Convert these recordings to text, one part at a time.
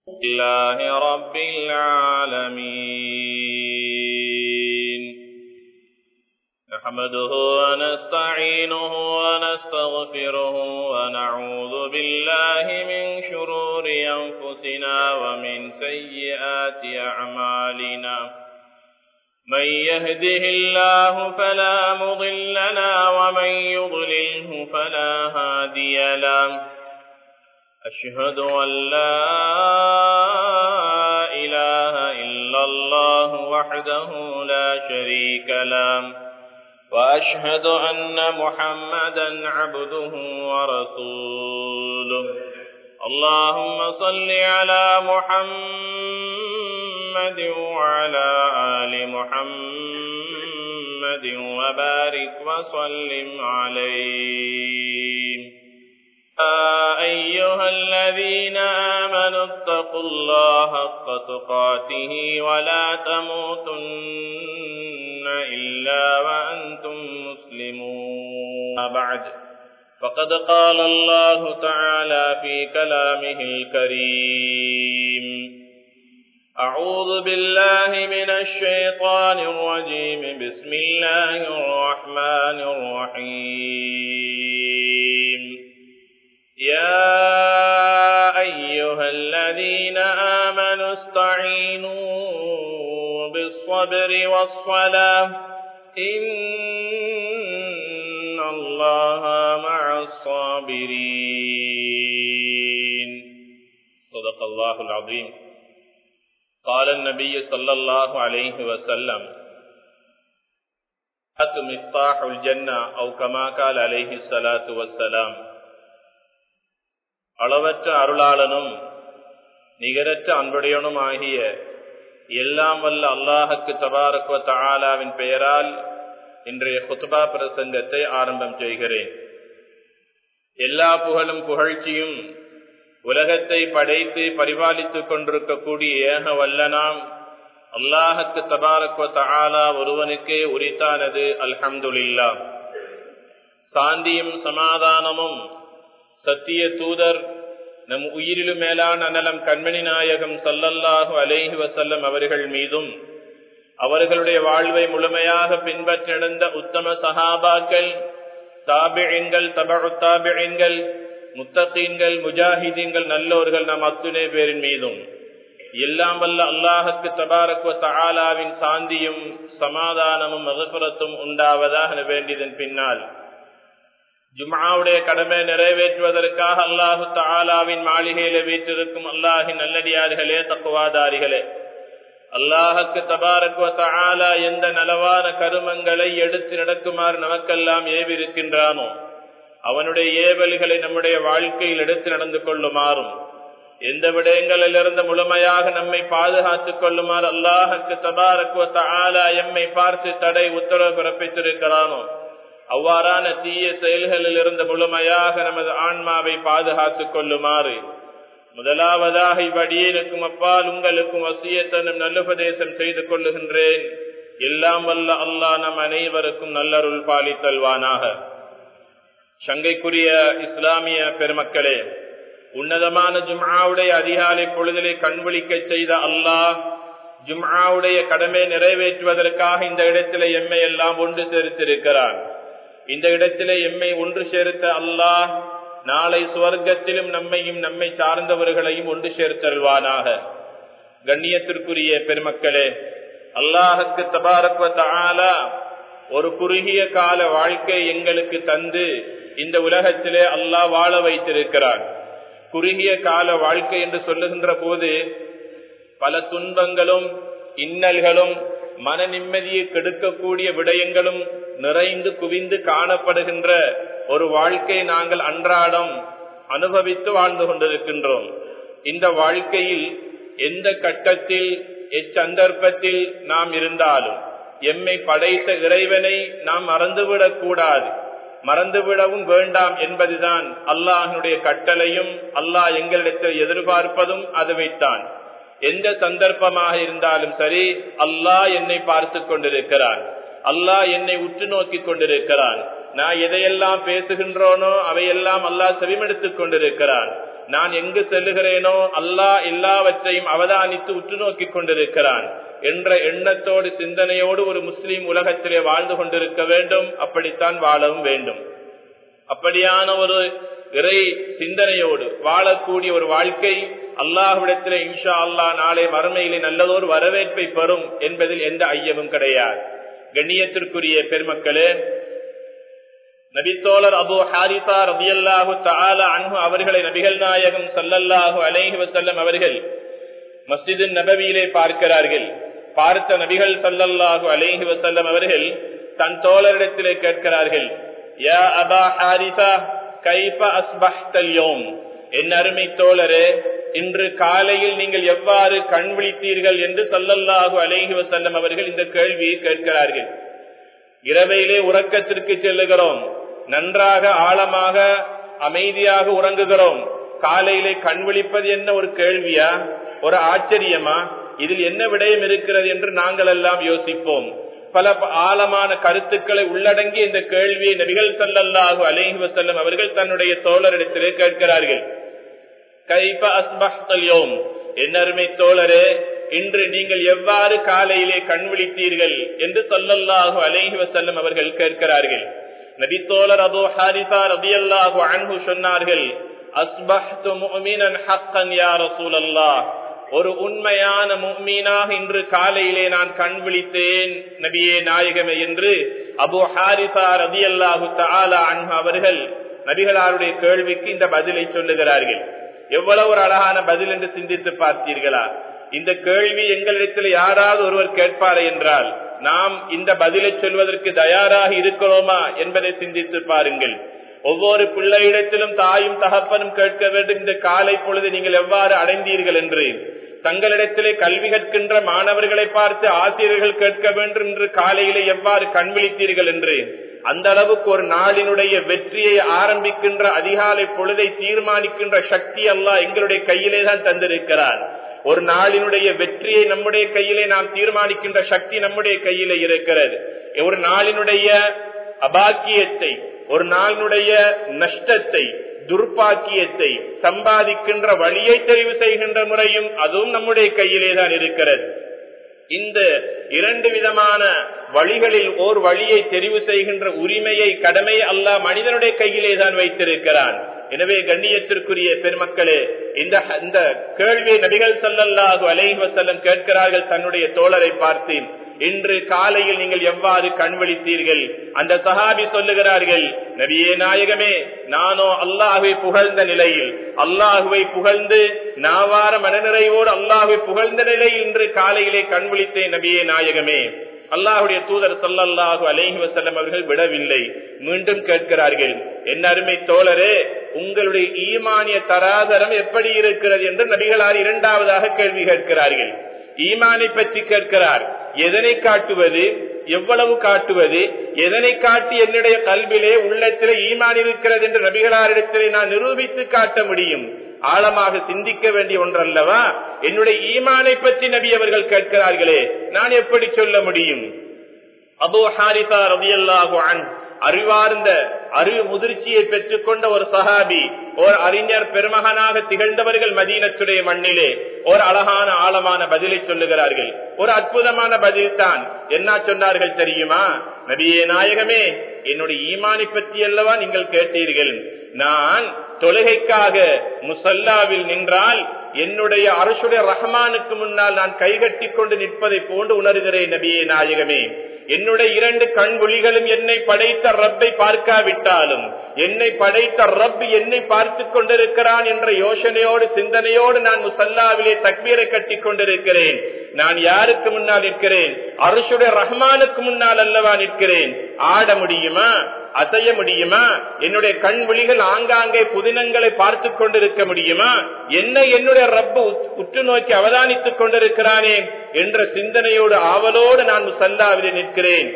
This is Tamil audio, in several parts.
الله رب العالمين نحمده ونستعينه ونستغفره ونعوذ بالله من شرور أنفسنا ومن سيئات أعمالنا من يهده الله فلا مضل له ومن يضلله فلا هادي له أشهد أن لا إله إلا الله وحده لا شريك له وأشهد أن محمدا عبده ورسوله اللهم صل على محمد وعلى آل محمد وبارك وسلم عليه أيها الذين آمنوا اتقوا الله حق تقاته ولا تموتن إلا وأنتم مسلمون بعد فقد قال الله تعالى في كلامه الكريم أعوذ بالله من الشيطان الرجيم بسم الله الرحمن الرحيم يا أيها الذين آمنوا استعينوا بالصبر والصلاة إن الله مع الصابرين صدق الله العظيم قال النبي صلى الله عليه وسلم مفتاح الجنة أو كما قال عليه الصلاة والسلام அளவற்ற அருளாளனும் நிகரற்ற அன்புடையனும் ஆகிய எல்லாம் வல்ல அல்லாஹுக்கு தபாரக்வ தாலாவின் பெயரால் இன்றைய குத்துபா பிரசங்கத்தை ஆரம்பம் செய்கிறேன் எல்லா புகழும் புகழ்ச்சியும் உலகத்தை படைத்து பரிபாலித்துக் கொண்டிருக்கக்கூடிய ஏக வல்லனாம் அல்லாஹுக்கு தபாரக்வ தாலா ஒருவனுக்கே உரித்தானது அல்ஹம்துலில்லா சாந்தியும் சமாதானமும் சத்திய தூதர் நம் உயிரிலும் மேலான அனலம் கண்மணி நாயகம் சல்லல்லாஹு அலேஹி வசல்லம் அவர்கள் மீதும் அவர்களுடைய வாழ்வை முழுமையாக பின்பற்றிருந்த உத்தம சஹாபாக்கள் தாபிழங்கள் தபு தாபிழங்கள் முத்தகீன்கள் முஜாஹிதீன்கள் நல்லோர்கள் நம் அத்துணை பேரின் மீதும் எல்லாம் வல்ல அல்லாஹுக்கு தபாரக்வ தாலாவின் சாந்தியும் சமாதானமும் மகசுரத்தும் உண்டாவதாக வேண்டியதன் பின்னால் ஜுமாவுடைய கடமை நிறைவேற்றுவதற்காக அல்லாஹு தாலாவின் மாளிகையில வீற்றிருக்கும் அல்லாஹின் நல்லடியார்களே தக்குவாதாரிகளே அல்லாஹுக்கு தபாரக்குவ தாலா எந்த நலவான கருமங்களை எடுத்து நடக்குமாறு நமக்கெல்லாம் ஏவிருக்கின்றானோ அவனுடைய ஏவல்களை நம்முடைய வாழ்க்கையில் எடுத்து நடந்து கொள்ளுமாறும் எந்த விடயங்களிலிருந்து முழுமையாக நம்மை பாதுகாத்துக் கொள்ளுமாறு அல்லாஹுக்கு தபாரக்குவ தாலா எம்மை பார்த்து தடை உத்தரவு பிறப்பித்திருக்கிறானோ அவ்வாறான தீய செயல்களில் இருந்து முழுமையாக நமது ஆன்மாவை பாதுகாத்துக் கொள்ளுமாறு முதலாவதாக இவ்வடியேனுக்கும் அப்பால் உங்களுக்கும் வசியத்தனும் நல்லுபதேசம் செய்து கொள்ளுகின்றேன் எல்லாம் வல்ல அல்லா நம் அனைவருக்கும் நல்லருள் பாலித்தல்வானாக சங்கைக்குரிய இஸ்லாமிய பெருமக்களே உன்னதமான ஜும்ஆவுடைய அதிகாலை பொழுதிலே கண்விழிக்க செய்த அல்லாஹ் ஜும்ஆவுடைய கடமை நிறைவேற்றுவதற்காக இந்த இடத்திலே எம்மை எல்லாம் ஒன்று சேர்த்திருக்கிறான் இந்த இடத்திலே எம்மை ஒன்று சேர்த்த அல்லாஹ் நாளை சுவர்க்கத்திலும் நம்மையும் நம்மை சார்ந்தவர்களையும் ஒன்று சேர்த்தல்வானாக கண்ணியத்திற்குரிய பெருமக்களே அல்லாஹுக்கு தபாரக்வ ஒரு குறுகிய கால வாழ்க்கை எங்களுக்கு தந்து இந்த உலகத்திலே அல்லாஹ் வாழ வைத்திருக்கிறான் குறுகிய கால வாழ்க்கை என்று சொல்லுகின்ற போது பல துன்பங்களும் இன்னல்களும் மன நிம்மதியை கெடுக்கக்கூடிய விடயங்களும் நிறைந்து குவிந்து காணப்படுகின்ற ஒரு வாழ்க்கை நாங்கள் அன்றாடம் அனுபவித்து வாழ்ந்து கொண்டிருக்கின்றோம் இந்த வாழ்க்கையில் எந்த கட்டத்தில் எச்சந்தர்ப்பத்தில் நாம் இருந்தாலும் எம்மை படைத்த இறைவனை நாம் மறந்துவிடக் கூடாது மறந்துவிடவும் வேண்டாம் என்பதுதான் அல்லாஹனுடைய கட்டளையும் அல்லாஹ் எங்களிடத்தில் எதிர்பார்ப்பதும் அதுவைத்தான் எந்த சந்தர்ப்பமாக இருந்தாலும் சரி அல்லாஹ் என்னை பார்த்து கொண்டிருக்கிறான் அல்லாஹ் என்னை உற்று நோக்கி கொண்டிருக்கிறான் நான் எதையெல்லாம் பேசுகின்றோனோ அவையெல்லாம் அல்லாஹ் செவிமெடுத்துக் கொண்டிருக்கிறான் நான் எங்கு செல்லுகிறேனோ அல்லாஹ் எல்லாவற்றையும் அவதானித்து உற்று நோக்கிக் கொண்டிருக்கிறான் என்ற எண்ணத்தோடு சிந்தனையோடு ஒரு முஸ்லீம் உலகத்திலே வாழ்ந்து கொண்டிருக்க வேண்டும் அப்படித்தான் வாழவும் வேண்டும் அப்படியான ஒரு இறை சிந்தனையோடு வாழக்கூடிய ஒரு வாழ்க்கை அல்லாஹ்விடத்திலே இன்ஷா அல்லாஹ் நாளை மறுமையிலே நல்லதொரு வரவேற்பை பெறும் என்பதில் எந்த ஐயமும் கிடையாது கண்ணியத்திற்குரிய பெருமக்களே நபித்தோழர் அபு ஹாரிதா ரபியல்லாஹு தாலா அன்பு அவர்களை நபிகள் நாயகம் சல்லல்லாஹு அலைஹி வசல்லம் அவர்கள் மஸ்ஜிது நபவியிலே பார்க்கிறார்கள் பார்த்த நபிகள் சல்லல்லாஹு அலைஹி வசல்லம் அவர்கள் தன் தோழரிடத்திலே கேட்கிறார்கள் யா அபா ஹாரிதா கைப அஸ்பஹ்தல்யோம் என் அருமை தோழரே இன்று காலையில் நீங்கள் எவ்வாறு கண் விழித்தீர்கள் என்று சல்லல்லாஹு அலைஹி வசல்லம் அவர்கள் இந்த கேள்வியை கேட்கிறார்கள் இரவையிலே உறக்கத்திற்கு செல்லுகிறோம் நன்றாக ஆழமாக அமைதியாக உறங்குகிறோம் காலையிலே கண் விழிப்பது என்ன ஒரு கேள்வியா ஒரு ஆச்சரியமா இதில் என்ன விடயம் இருக்கிறது என்று நாங்கள் எல்லாம் யோசிப்போம் பல ஆழமான கருத்துக்களை உள்ளடங்கி இந்த கேள்வியை நபிகள் சல்லல்லாஹு அலைஹி வசல்லம் அவர்கள் தன்னுடைய தோழரிடத்திலே கேட்கிறார்கள் கைப அஸ்பஹ்தல்யோம் என்னருமை தோழரே இன்று நீங்கள் எவ்வாறு காலையிலே கண் விழித்தீர்கள் என்று சொல்லல்லாஹு அலைஹி வசல்லம் அவர்கள் கேட்கிறார்கள் நபி தோழர் அபு ஹாரிசா ரபியல்லாஹு அன்ஹு சொன்னார்கள் அஸ்பஹ்து முஃமினன் ஹக்கன் யா ரசூலல்லாஹ் ஒரு உண்மையான மும்மீனாக இன்று காலையிலே நான் கண் விழித்தேன் நபியே நாயகமே என்று அபு ஹாரிசா ரதி அல்லாஹு தாலா அன்ஹு அவர்கள் நபிகளாருடைய கேள்விக்கு இந்த பதிலை சொல்லுகிறார்கள் எவ்வளவு ஒரு அழகான பதில் என்று சிந்தித்து பார்த்தீர்களா இந்த கேள்வி எங்களிடத்தில் யாராவது ஒருவர் கேட்பார் என்றால் நாம் இந்த பதிலை சொல்வதற்கு தயாராக இருக்கிறோமா என்பதை சிந்தித்து பாருங்கள் ஒவ்வொரு பிள்ளையிடத்திலும் தாயும் தகப்பனும் கேட்க வேண்டும் இந்த காலை பொழுது நீங்கள் எவ்வாறு அடைந்தீர்கள் என்று தங்களிடத்திலே கல்வி கற்கின்ற மாணவர்களை பார்த்து ஆசிரியர்கள் கேட்க வேண்டும் என்று காலையிலே எவ்வாறு கண்விழித்தீர்கள் என்று அந்த அளவுக்கு ஒரு நாளினுடைய வெற்றியை ஆரம்பிக்கின்ற அதிகாலை பொழுதை தீர்மானிக்கின்ற சக்தி அல்லாஹ் எங்களுடைய கையிலே தான் தந்திருக்கிறார் ஒரு நாளினுடைய வெற்றியை நம்முடைய கையிலே நாம் தீர்மானிக்கின்ற சக்தி நம்முடைய கையிலே இருக்கிறது ஒரு நாளினுடைய அபாக்கியத்தை ஒரு நாளினுடைய நஷ்டத்தை துர்ப்பாக்கியத்தை சம்பாதிக்கின்ற வழியை தெரிவு செய்கின்ற முறையும் அதுவும் நம்முடைய கையிலே தான் இருக்கிறது இந்த இரண்டு விதமான வழிகளில் ஓர் வழியை தெரிவு செய்கின்ற உரிமையை கடமை அல்லாஹ் மனிதனுடைய கையிலே தான் வைத்திருக்கிறான் எனவே கண்ணியத்திற்குரிய பெருமக்களே இந்த இந்த கேள்வியை நபிகள் சல்லல்லாஹு அலைஹி வசல்லம் கேட்கிறார்கள் தன்னுடைய தோழரை பார்த்து இன்று காலையில் நீங்கள் எவ்வாறு கண்வழித்தீர்கள் அந்த சஹாபி சொல்லுகிறார்கள் நபியே நாயகமே நானோ அல்லாஹுவை புகழ்ந்த நிலையில் அல்லாஹுவை புகழ்ந்து நாவார மனநிறைவோடு அல்லாஹுவை புகழ்ந்த நிலையில் இன்று காலையிலே கண்விழித்தேன் நபியே நாயகமே அல்லாஹுடைய தூதர் சொல்லல்லாஹு அலைஹி வசல்லம் அவர்கள் விடவில்லை மீண்டும் கேட்கிறார்கள் என் அருமை தோழரே உங்களுடைய ஈமானிய தராதரம் எப்படி இருக்கிறது என்று நபிகளார் இரண்டாவதாக கேள்வி கேட்கிறார்கள் ஈமானை பற்றி கேட்கிறார் எதனை காட்டுவது எவ்வளவு காட்டுவது எதனை காட்டி என்னுடைய கல்விலே உள்ளத்திலே ஈமான் இருக்கிறது என்று நபிகளாரிடத்திலே நான் நிரூபித்து காட்ட முடியும் ஆழமாக சிந்திக்க வேண்டிய ஒன்றல்லவா என்னுடைய ஈமானை பற்றி நபி அவர்கள் கேட்கிறார்களே நான் எப்படி சொல்ல முடியும் அபு ஹாரிசா ரபியல்லாஹு அன் அறிவார்ந்த அறிவு முதிர்ச்சியை பெற்றுக்கொண்ட ஒரு சஹாபி ஒரு அறிஞர் பெருமகனாக திகழ்ந்தவர்கள் மதீனத்துடைய மண்ணிலே ஒரு அழகான ஆழமான பதிலை சொல்லுகிறார்கள் ஒரு அற்புதமான பதில் தான் என்ன சொன்னார்கள் தெரியுமா நபியே நாயகமே என்னுடைய ஈமானை பற்றி அல்லவா நீங்கள் கேட்டீர்கள் நான் தொழுகைக்காக முசல்லாவில் நின்றால் என்னுடைய அரசுடைய ரஹமானுக்கு முன்னால் நான் கைகட்டி கொண்டு நிற்பதை போன்று உணர்கிறேன் நபியே நாயகமே என்னுடைய இரண்டு கண்குழிகளும் என்னை படைத்த ரப்பை பார்க்காவிட்டாலும் என்னை படைத்த ரப் என்னை பார்த்து கொண்டிருக்கிறான் என்ற யோசனையோடு சிந்தனையோடு நான் முசல்லாவிலே தக்பீரை கட்டி கொண்டிருக்கிறேன் நான் யாருக்கு முன்னால் நிற்கிறேன் அரசுடைய ரஹ்மானுக்கு முன்னால் அல்லவா நிற்கிறேன் ஆட முடியுமா அசைய முடியுமா என்னுடைய கண் விழிகள் ஆங்காங்கே புதினங்களை பார்த்து கொண்டிருக்க முடியுமா என்ன என்னுடைய ரப்பு உற்று நோக்கி அவதானித்துக் கொண்டிருக்கிறானே என்ற சிந்தனையோடு ஆவலோடு நான் முசல்லாவிலே நிற்கிறேன்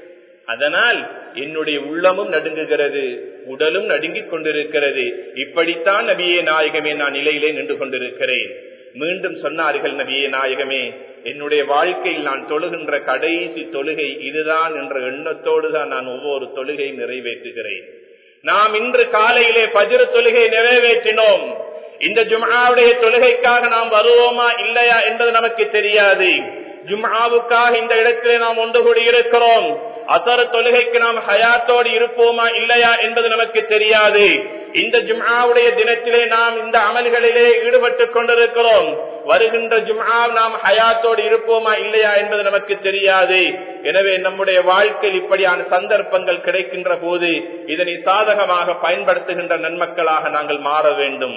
அதனால் என்னுடைய உள்ளமும் நடுங்குகிறது உடலும் நடுங்கிக் கொண்டிருக்கிறது இப்படித்தான் நபியே நாயகமே நான் நிலையிலே நின்று கொண்டிருக்கிறேன் மீண்டும் சொன்னார்கள் நபியே நாயகமே என்னுடைய வாழ்க்கையில் நான் தொழுகின்ற கடைசி தொழுகை இதுதான் என்ற எண்ணத்தோடு தான் நான் ஒவ்வொரு தொழுகை நிறைவேற்றுகிறேன் நாம் இன்று காலையிலே பஜிர தொழுகை நிறைவேற்றினோம் இந்த ஜும்ஆவுடைய தொழுகைக்காக நாம் வருவோமா இல்லையா என்பது நமக்கு தெரியாது ஜும்ஆவுக்காக இந்த இடத்திலே நாம் ஒன்று கூடி இருக்கிறோம் அசர தொழுகைக்கு நாம் ஹயாத்தோடு இருப்போமா இல்லையா என்பது நமக்கு தெரியாது இந்த ஜும்ஆவுடைய தினத்திலே நாம் இந்த அமல்களிலே ஈடுபட்டுக் கொண்டிருக்கிறோம் வருகின்ற ஜும்ஆ நாம் ஹயாத்தோடு இருப்போமா இல்லையா என்பது நமக்கு தெரியாது எனவே நம்முடைய வாழ்க்கையில் இப்படியான சந்தர்ப்பங்கள் கிடைக்கின்ற போது இதனை சாதகமாக பயன்படுத்துகின்ற நன்மக்களாக நாங்கள் மாற வேண்டும்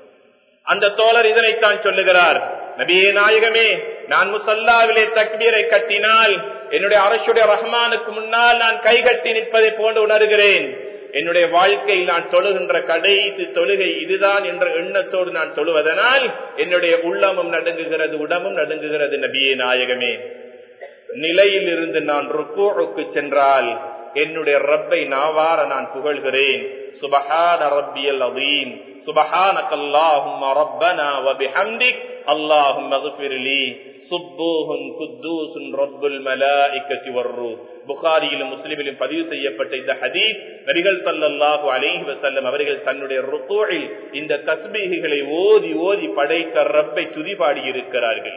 அந்த தோழர் இதனைத்தான் சொல்லுகிறார் நபியே நாயகமே நான் முசல்லாவிலே தக்பீரை கட்டினால் என்னுடைய அரசுடைய ரஹ்மானுக்கு முன்னால் நான் கைகட்டி நிற்பதை போன்று உணர்கிறேன் என்னுடைய வாழ்க்கையில் நான் தொழுகின்ற கடைசி தொழுகை இதுதான் என்ற எண்ணத்தோடு நான் தொழுவதனால் என்னுடைய உள்ளமும் நடுங்குகிறது உடம்பும் நடுங்குகிறது நபியே நாயகமே நிலையில் இருந்து நான் ருக்கோவுக்கு சென்றால் என்னுடைய ரப்பை நாவார நான் புகழ்கிறேன் சுபஹான ரப்பியல் அதீம் சுபஹானக அல்லாஹும்ம ரப்பனா வபிஹம்திக் அல்லாஹும்ம اغفر لي சுப்பூஹுன் குத்தூசுன் ரப்புல் மலாயிக்கத்தி வர்ரு புகாரியிலும் முஸ்லிமிலும் பதிவு செய்யப்பட்ட இந்த ஹதீஸ் நபிகள் சல்லல்லாஹு அலைஹி வஸல்லம் அவர்கள் தன்னுடைய ருக்கூஇல் இந்த தஸ்பீஹுகளை ஓதி ஓதி படைத்த ரப்பை துதிபாடி இருக்கிறார்கள்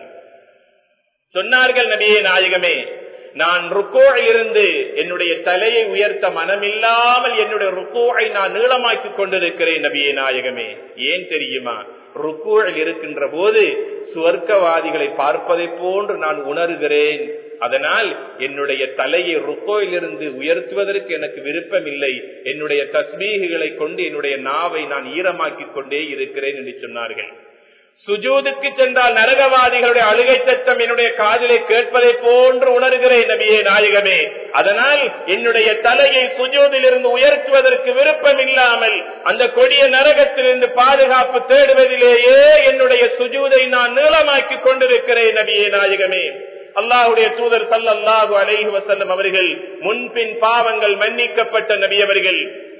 சொன்னார்கள் நபியே நாயகமே நான் ருக்கோழில் இருந்து என்னுடைய தலையை உயர்த்த மனமில்லாமல் என்னுடைய ருக்கோவை நான் நீளமாக்கி கொண்டிருக்கிறேன் நபியே நாயகமே ஏன் தெரியுமா ருக்கூழில் இருக்கின்ற போது சுவர்க்கவாதிகளை பார்ப்பதை போன்று நான் உணர்கிறேன் அதனால் என்னுடைய தலையை ருக்கோயிலிருந்து உயர்த்துவதற்கு எனக்கு விருப்பம் இல்லை என்னுடைய தஸ்மீகுகளை கொண்டு என்னுடைய நாவை நான் ஈரமாக்கிக் கொண்டே இருக்கிறேன் என்று சொன்னார்கள் சுஜூதுக்கு சென்றால் நரகவாதிகளுடைய அழுகை சத்தம் என்னுடைய காதிலை கேட்பதை போன்று உணர்கிறேன் நபியே நாயகமே அதனால் என்னுடைய தலையை சுஜூதிலிருந்து உயர்த்துவதற்கு விருப்பம் இல்லாமல் அந்த கொடிய நரகத்திலிருந்து பாதுகாப்பு தேடுவதிலேயே என்னுடைய சுஜூதை நான் நீளமாக்கி கொண்டிருக்கிறேன் நபியே நாயகமே அல்லாஹுடைய தூதர் சல்லல்லாஹு அலைஹி வசல்லம் அவர்கள் முன்பின் பாவங்கள் மன்னிக்கப்பட்ட நபி அவர்கள்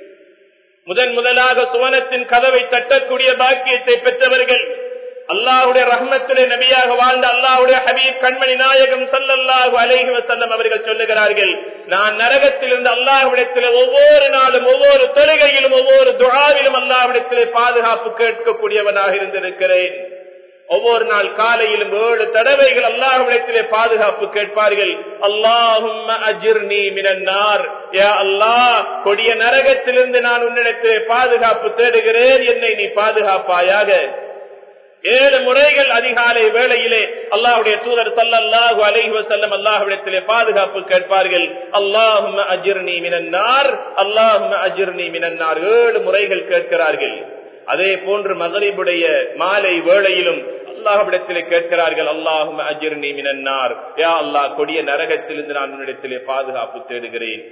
முதன் முதலாக சுவனத்தின் கதவை தட்டக்கூடிய பாக்கியத்தை பெற்றவர்கள் அல்லாஹுடைய ரஹ்மத்துடைய நபியாக வாழ்ந்த அல்லாஹுடைய ஹபீப் கண்மணி நாயகம் சல்லல்லாஹு அலைஹி வசல்லம் அவர்கள் சொல்லுகிறார்கள் நான் நரகத்திலிருந்து அல்லாஹுடத்தில் ஒவ்வொரு நாளும் ஒவ்வொரு தொழுகையிலும் ஒவ்வொரு துழாவிலும் அல்லாஹுடத்திலே பாதுகாப்பு கேட்கக்கூடியவனாக இருந்திருக்கிறேன் ஒவ்வொரு நாள் காலையிலும் ஏழு தடவைகள் அல்லாஹுடத்திலே பாதுகாப்பு கேட்பார்கள் அல்லாஹும் அஜிர்னி மினன்னார் யா அல்லாஹ் கொடிய நரகத்திலிருந்து நான் உன்னிடத்திலே பாதுகாப்பு தேடுகிறேன் என்னை நீ பாதுகாப்பாயாக ஏழு முறைகள் அதிகாலை வேளையிலே அல்லாஹுடைய தூதர் சல்லல்லாஹு அலைஹி வஸல்லம் அல்லாஹ்விடத்திலே பாதுகாப்பு கேட்பார்கள் அல்லாஹும் அஜிர்னி மினன்னார் அல்லாஹும் அஜிர்னி மினன்னார் ஏழு முறைகள் கேட்கிறார்கள் அதே போன்று மகரிபுடைய மாலை வேளையிலும் அல்லாஹ்விடத்திலே கேட்கிறார்கள் அல்லாஹும் அஜிர்னி மினன்னார் யா அல்லாஹ் கொடிய நரகத்திலிருந்து நான் உன்னிடத்திலே பாதுகாப்பு தேடுகிறேன்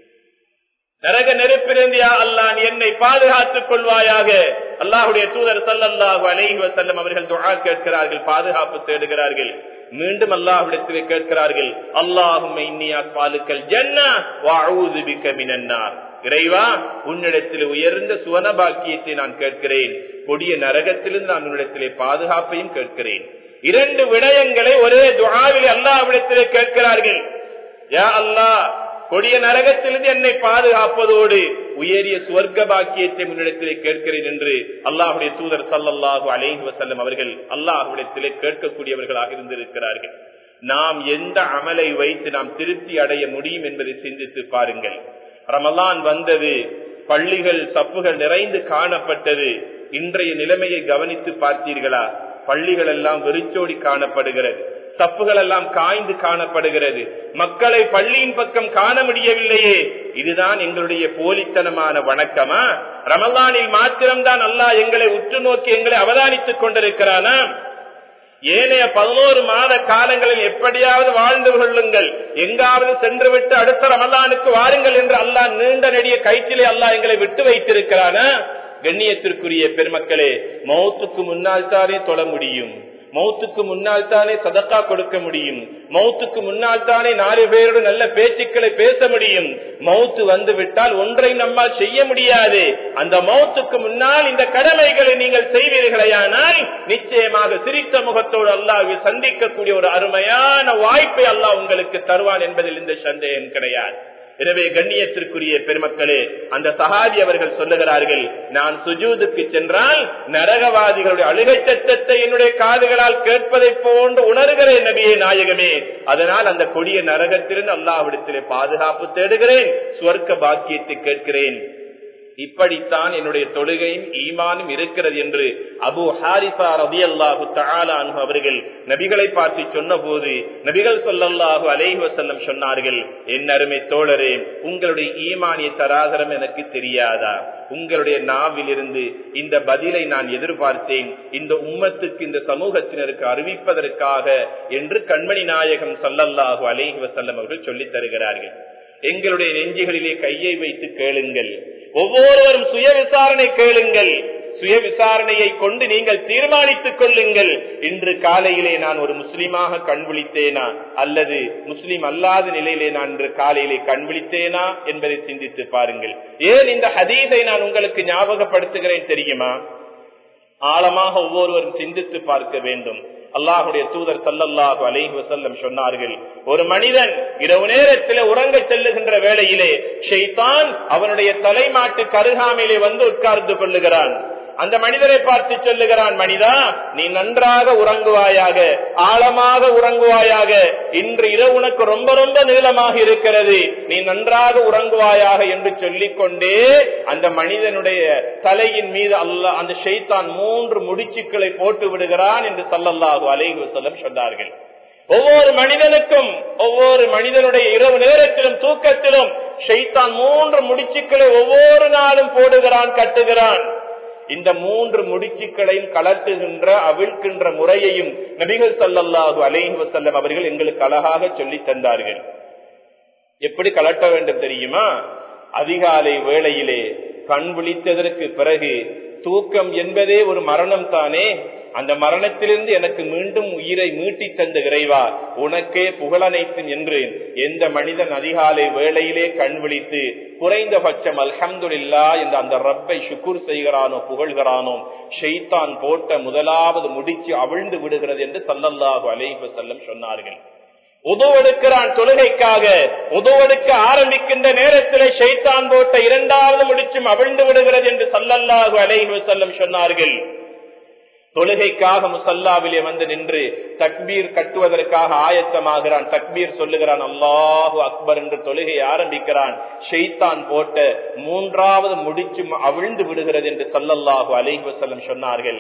நரக நெருப்பிலிருந்து யா அல்லாஹ் என்னை பாதுகாத்துக் கொள்வாயாக அல்லாஹுடைய தூதர் சல்லல்லாஹு அலைஹி வஸல்லம் அவர்கள் துஆ கேட்கிறார்கள் பாதுகாப்பு தேடுகிறார்கள் மீண்டும் அல்லாஹ்விடத்திலே கேட்கிறார்கள் அல்லாஹும்ம இன்னி அஸ்வாலுக்கல் ஜன்னா வஅஊது பிக மினன்னார் இறைவா உன்னிடத்தில் உயர்ந்த சுவன பாக்கியத்தை நான் கேட்கிறேன் கொடிய நரகத்திலிருந்து நான் உன்னிடத்திலே பாதுகாப்பையும் கேட்கிறேன் இரண்டு விடயங்களை ஒரே துஆவிலே அல்லாஹ்விடத்திலே கேட்கிறார்கள் யா அல்லாஹ் கொடிய நரகத்திலிருந்து என்னை பாதுகாப்பதோடு உயரிய சுவர்க்க பாக்கியத்தை முன்னிடத்திலே கேட்கிறேன் என்று அல்லாஹுடைய தூதர் சல்லல்லாஹு அலைஹி வசல்லம் அவர்கள் அல்லாஹுடத்திலே கேட்கக்கூடியவர்களாக இருந்திருக்கிறார்கள் நாம் எந்த அமலை வைத்து நாம் திருப்தி அடைய முடியும் என்பதை சிந்தித்து பாருங்கள் ரமலான் வந்தது பள்ளிகள் சப்புகள் நிறைந்து காணப்பட்டது இன்றைய நிலைமையை கவனித்து பார்த்தீர்களா பள்ளிகள் எல்லாம் வெறிச்சோடி காணப்படுகிறது தப்புகள் எல்லாம் காய்ந்து காணப்படுகிறது மக்களை பள்ளியின் பக்கம் காண முடியவில்லையே இதுதான் எங்களுடைய போலித்தனமான வணக்கமா ரமலானில் மாத்திரம்தான் அல்லாஹ் எங்களை உற்று நோக்கி எங்களை அவதானித்துக் கொண்டிருக்கிறானா ஏனைய பதினோரு மாத காலங்களில் எப்படியாவது வாழ்ந்து கொள்ளுங்கள் எங்காவது சென்று விட்டு அடுத்த ரமலானுக்கு வாருங்கள் என்று அல்லாஹ் நீண்ட நெடிய கைத்திலே அல்லாஹ் எங்களை விட்டு வைத்திருக்கிறானா கண்ணியத்திற்குரிய பெருமக்களே மௌத்துக்கு முன்னால் தானே தொழ முடியும் மௌத்துக்கு முன்னால் தானே சதக்கா கொடுக்க முடியும் மௌத்துக்கு முன்னால் தானே நாலு பேரோடு நல்ல பேச்சுக்களை பேச முடியும் மௌத்து வந்து விட்டால் ஒன்றை நம்மால் செய்ய முடியாது அந்த மௌத்துக்கு முன்னால் இந்த கடமைகளை நீங்கள் செய்வீர்களேயானால் நிச்சயமாக சிரித்த முகத்தோடு அல்லாஹ் சந்திக்கக்கூடிய ஒரு அருமையான வாய்ப்பை அல்லாஹ் உங்களுக்கு தருவான் என்பதில் இந்த சந்தேகம் கிடையாது எனவே கண்ணியத்திற்குரிய பெருமக்களே அந்த சஹாபி அவர்கள் சொல்லுகிறார்கள் நான் சுஜூதுக்கு சென்றால் நரகவாதிகளுடைய அழுகை சத்தத்தை என்னுடைய காதுகளால் கேட்பதை போன்று உணர்கிறேன் நபியே நாயகமே அதனால் அந்த கொடிய நரகத்திலிருந்து அல்லாவிடத்திலே பாதுகாப்பு தேடுகிறேன் சுவர்க்க பாக்கியத்தை கேட்கிறேன் இப்படித்தான் என்னுடைய தொழுகையும் ஈமானும் இருக்கிறது என்று அபு ஹாரிசா ரபி அல்லாஹு தாலானு அவர்கள் நபிகளை பார்த்து சொன்ன போது நபிகள் சொல்லல்லாஹு அலைஹி வசல்லம் சொன்னார்கள் என் அருமை தோழரே உங்களுடைய ஈமானிய தராதரம் எனக்கு தெரியாதா உங்களுடைய நாவிலிருந்து இந்த பதிலை நான் எதிர்பார்த்தேன் இந்த உம்மத்துக்கு இந்த சமூகத்தினருக்கு அறிவிப்பதற்காக என்று கண்மணி நாயகம் சொல்லல்லாஹு அலைஹி வசல்லம் அவர்கள் சொல்லித் தருகிறார்கள் எங்களுடைய நெஞ்சுகளிலே கையை வைத்து கேளுங்கள் ஒவ்வொருவரும் சுய விசாரணை கேளுங்கள் சுய விசாரணையை கொண்டு நீங்கள் தீர்மானித்துக் கொள்ளுங்கள் இன்று காலையிலே நான் ஒரு முஸ்லீமாக கண் விழித்தேனா அல்லது முஸ்லீம் அல்லாத நிலையிலே நான் இன்று காலையிலே கண் விழித்தேனா என்பதை சிந்தித்து பாருங்கள் ஏன் இந்த ஹதீஸை நான் உங்களுக்கு ஞாபகப்படுத்துகிறேன் தெரியுமா ஆழமாக ஒவ்வொருவரும் சிந்தித்து பார்க்க வேண்டும் அல்லாஹுடைய தூதர் சல்லல்லாஹு அலைஹி வசல்லம் சொன்னார்கள் ஒரு மனிதன் இரவு நேரத்தில் உறங்க செல்லுகின்ற வேளையிலே ஷெய்தான் அவனுடைய தலைமாட்டு கருகாமையிலே வந்து உட்கார்ந்து கொள்ளுகிறான் அந்த மனிதரை பார்த்து சொல்லுகிறான் மனிதா நீ நன்றாக உறங்குவாயாக ஆழமாக உறங்குவாயாக இன்று இரவு உனக்கு ரொம்ப ரொம்ப நீளமாக இருக்கிறது நீ நன்றாக உறங்குவாயாக என்று சொல்லிக்கொண்டே அந்த மனிதனுடைய தலையின் மீது அல்ல அந்த ஷெய்தான் மூன்று முடிச்சுக்களை போட்டு விடுகிறான் என்று சல்லல்லாஹு அலைஹி சொல்லம் சொன்னார்கள் ஒவ்வொரு மனிதனுக்கும் ஒவ்வொரு மனிதனுடைய இரவு நேரத்திலும் தூக்கத்திலும் ஷெய்தான் மூன்று முடிச்சுக்களை ஒவ்வொரு நாளும் போடுகிறான் கட்டுகிறான் இந்த மூன்று முடிச்சுக்களையும் கலட்டுகின்ற அவிழ்க்கின்ற முறையையும் நபிகள் சல்லல்லாஹு அலைஹி வசல்லம் அவர்கள் எங்களுக்கு அழகாக சொல்லி தந்தார்கள் எப்படி கலட்ட வேண்டும் தெரியுமா அதிகாலை வேளையிலே கண் விழித்ததற்கு பிறகு தூக்கம் என்பதே ஒரு மரணம் தானே அந்த மரணத்திலிருந்து எனக்கு மீண்டும் உயிரை மீட்டி தந்த இறைவா உனக்கே புகழனைத்தும் என்று எந்த மனிதன் அதிகாலை வேளையிலே கண் விழித்து குறைந்தபட்சம் அல்ஹம்துல்லா என்ற அந்த ரப்பை சுக்குர் செய்கிறானோ புகழ்கிறானோ ஷெய்தான் போட்ட முதலாவது முடிச்சு அவிழ்ந்து விடுகிறது என்று சல்லல்லாஹு அலைஹி செல்லம் சொன்னார்கள் உதவெடுக்கிறான் தொழுகைக்காக உதவெடுக்க ஆரம்பிக்கின்ற நேரத்தில் ஷைத்தான் போட்ட இரண்டாவது முடிச்சும் அவிழ்ந்து விடுகிறது என்று சல்லல்லாஹு அலைஹி செல்லம் சொன்னார்கள் தொழுகைக்காக முசல்லாவிலே வந்து நின்று தக்பீர் கட்டுவதற்காக ஆயத்தமாகிறான் தக்பீர் சொல்லுகிறான் அல்லாஹு அக்பர் என்று தொழுகை ஆரம்பிக்கிறான் ஷெய்தான் போட்ட மூன்றாவது முடிச்சும் அவிழ்ந்து விடுகிறது என்று சல்லல்லாஹு அலைஹி வசல்லம் சொன்னார்கள்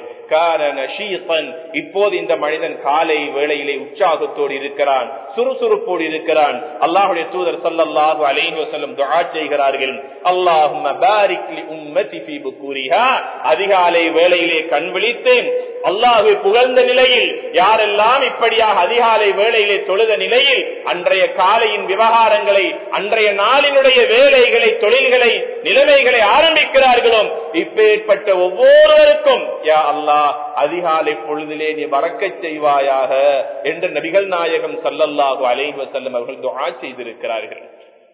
இப்போது இந்த மனிதன் காலை வேளையிலே உற்சாகத்தோடு இருக்கிறான் சுறுசுறுப்போடு இருக்கிறான் அல்லாஹுடைய தூதர் சல்லல்லாஹு அலைஹி வசல்லம் துஆ செய்கிறார்கள் அல்லாஹும்ம பாரிக் லி உம்மதி ஃபீ புக்கூரிஹா அதிகாலை வேளையிலே கண் விழித்தேன் அல்லாஹு புகழ்ந்த நிலையில் யாரெல்லாம் இப்படியாக அதிகாலை வேளையிலே தொழுத நிலையில் அன்றைய காலையின் விவகாரங்களை அன்றைய நாளினுடைய வேலைகளை தொழில்களை நிலைமைகளை ஆரம்பிக்கிறார்களோ இப்பேற்பட்ட ஒவ்வொருவருக்கும் யா அல்லாஹ் அதிகாலை பொழுதிலே நீ வரக்கச் செய்வாயாக என்று நபிகள் நாயகம் சல்லல்லாஹு அலைஹி வஸல்லம் அவர்கள் துஆ செய்திருக்கிறார்கள்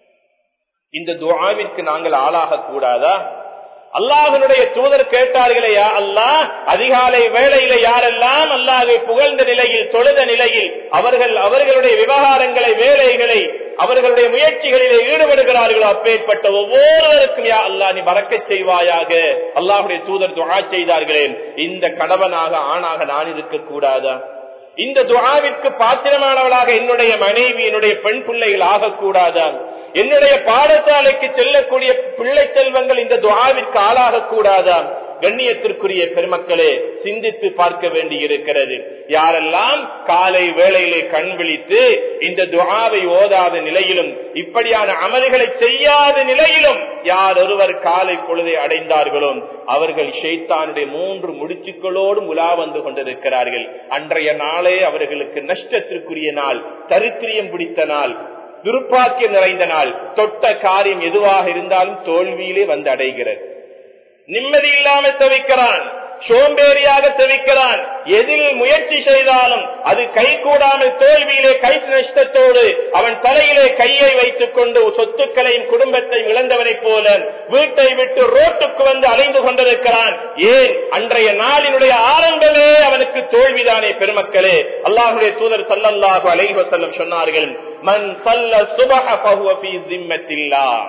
இந்த துஆவிற்கு நாங்கள் ஆளாக கூடாதா அல்லாஹனுடைய தூதர் கேட்டார்களையா அல்லாஹ் அதிகாலை வேளையில யாரெல்லாம் அல்லாஹை புகழ்ந்த நிலையில் தொழுத நிலையில் அவர்கள் அவர்களுடைய விவகாரங்களை வேலைகளை அவர்களுடைய முயற்சிகளிலே ஈடுபடுகிறார்களோ அப்பேற்பட்ட ஒவ்வொருவருக்கும் யா அல்லாஹ் நீ மறக்கச் செய்வாயாக அல்லாஹுடைய தூதர் துஆ செய்தார்களே இந்த கணவனாக ஆணாக நான் இருக்க கூடாதா இந்த துவாவிற்கு பாத்திரமானவளாக என்னுடைய மனைவி என்னுடைய பெண் பிள்ளைகள் ஆகக்கூடாதா என்னுடைய பாடசாலைக்கு செல்லக்கூடிய பிள்ளை செல்வங்கள் இந்த துவாவிற்கு ஆளாக கூடாதா கண்ணியத்திற்குரிய பெருமக்களே சிந்தித்து பார்க்க வேண்டி இருக்கிறது யாரெல்லாம் காலை வேளையிலே கண் விழித்து இந்த துவாவை ஓதாத நிலையிலும் இப்படியான அமல்களை செய்யாத நிலையிலும் யார் ஒருவர் காலை பொழுதை அடைந்தார்களோ அவர்கள் ஷெய்தானுடைய மூன்று முடிச்சுக்களோடு உலா வந்து கொண்டிருக்கிறார்கள் அன்றைய நாளே அவர்களுக்கு நஷ்டத்திற்குரிய நாள் தரித்திரியம் பிடித்த நாள் துர்ப்பாக்கியம் நிறைந்த நாள் தொட்ட காரியம் எதுவாக இருந்தாலும் தோல்வியிலே வந்து அடைகிறது நிம்மதி இல்லாமல் தவிக்கிறான் சோம்பேறியாக தவிக்கிறான் எதில் முயற்சி செய்தாலும் அது கை கூடாமல் தோல்வியிலே கை நஷ்டத்தோடு அவன் தலையிலே கையை வைத்துக் கொண்டு சொத்துக்களையும் குடும்பத்தையும் இழந்தவனைப் போல வீட்டை விட்டு ரோட்டுக்கு வந்து அலைந்து கொண்டிருக்கிறான் ஏன் அன்றைய நாளினுடைய ஆரம்பமே அவனுக்கு தோல்விதானே பெருமக்களே அல்லாஹுடைய தூதர் சல்லல்லாஹு அலைஹி வஸல்லம் சொன்னார்கள் மன் சல்ல சுபஹ ஃபஹுவ ஃபீ ஸிம்மத்தில்லாஹ்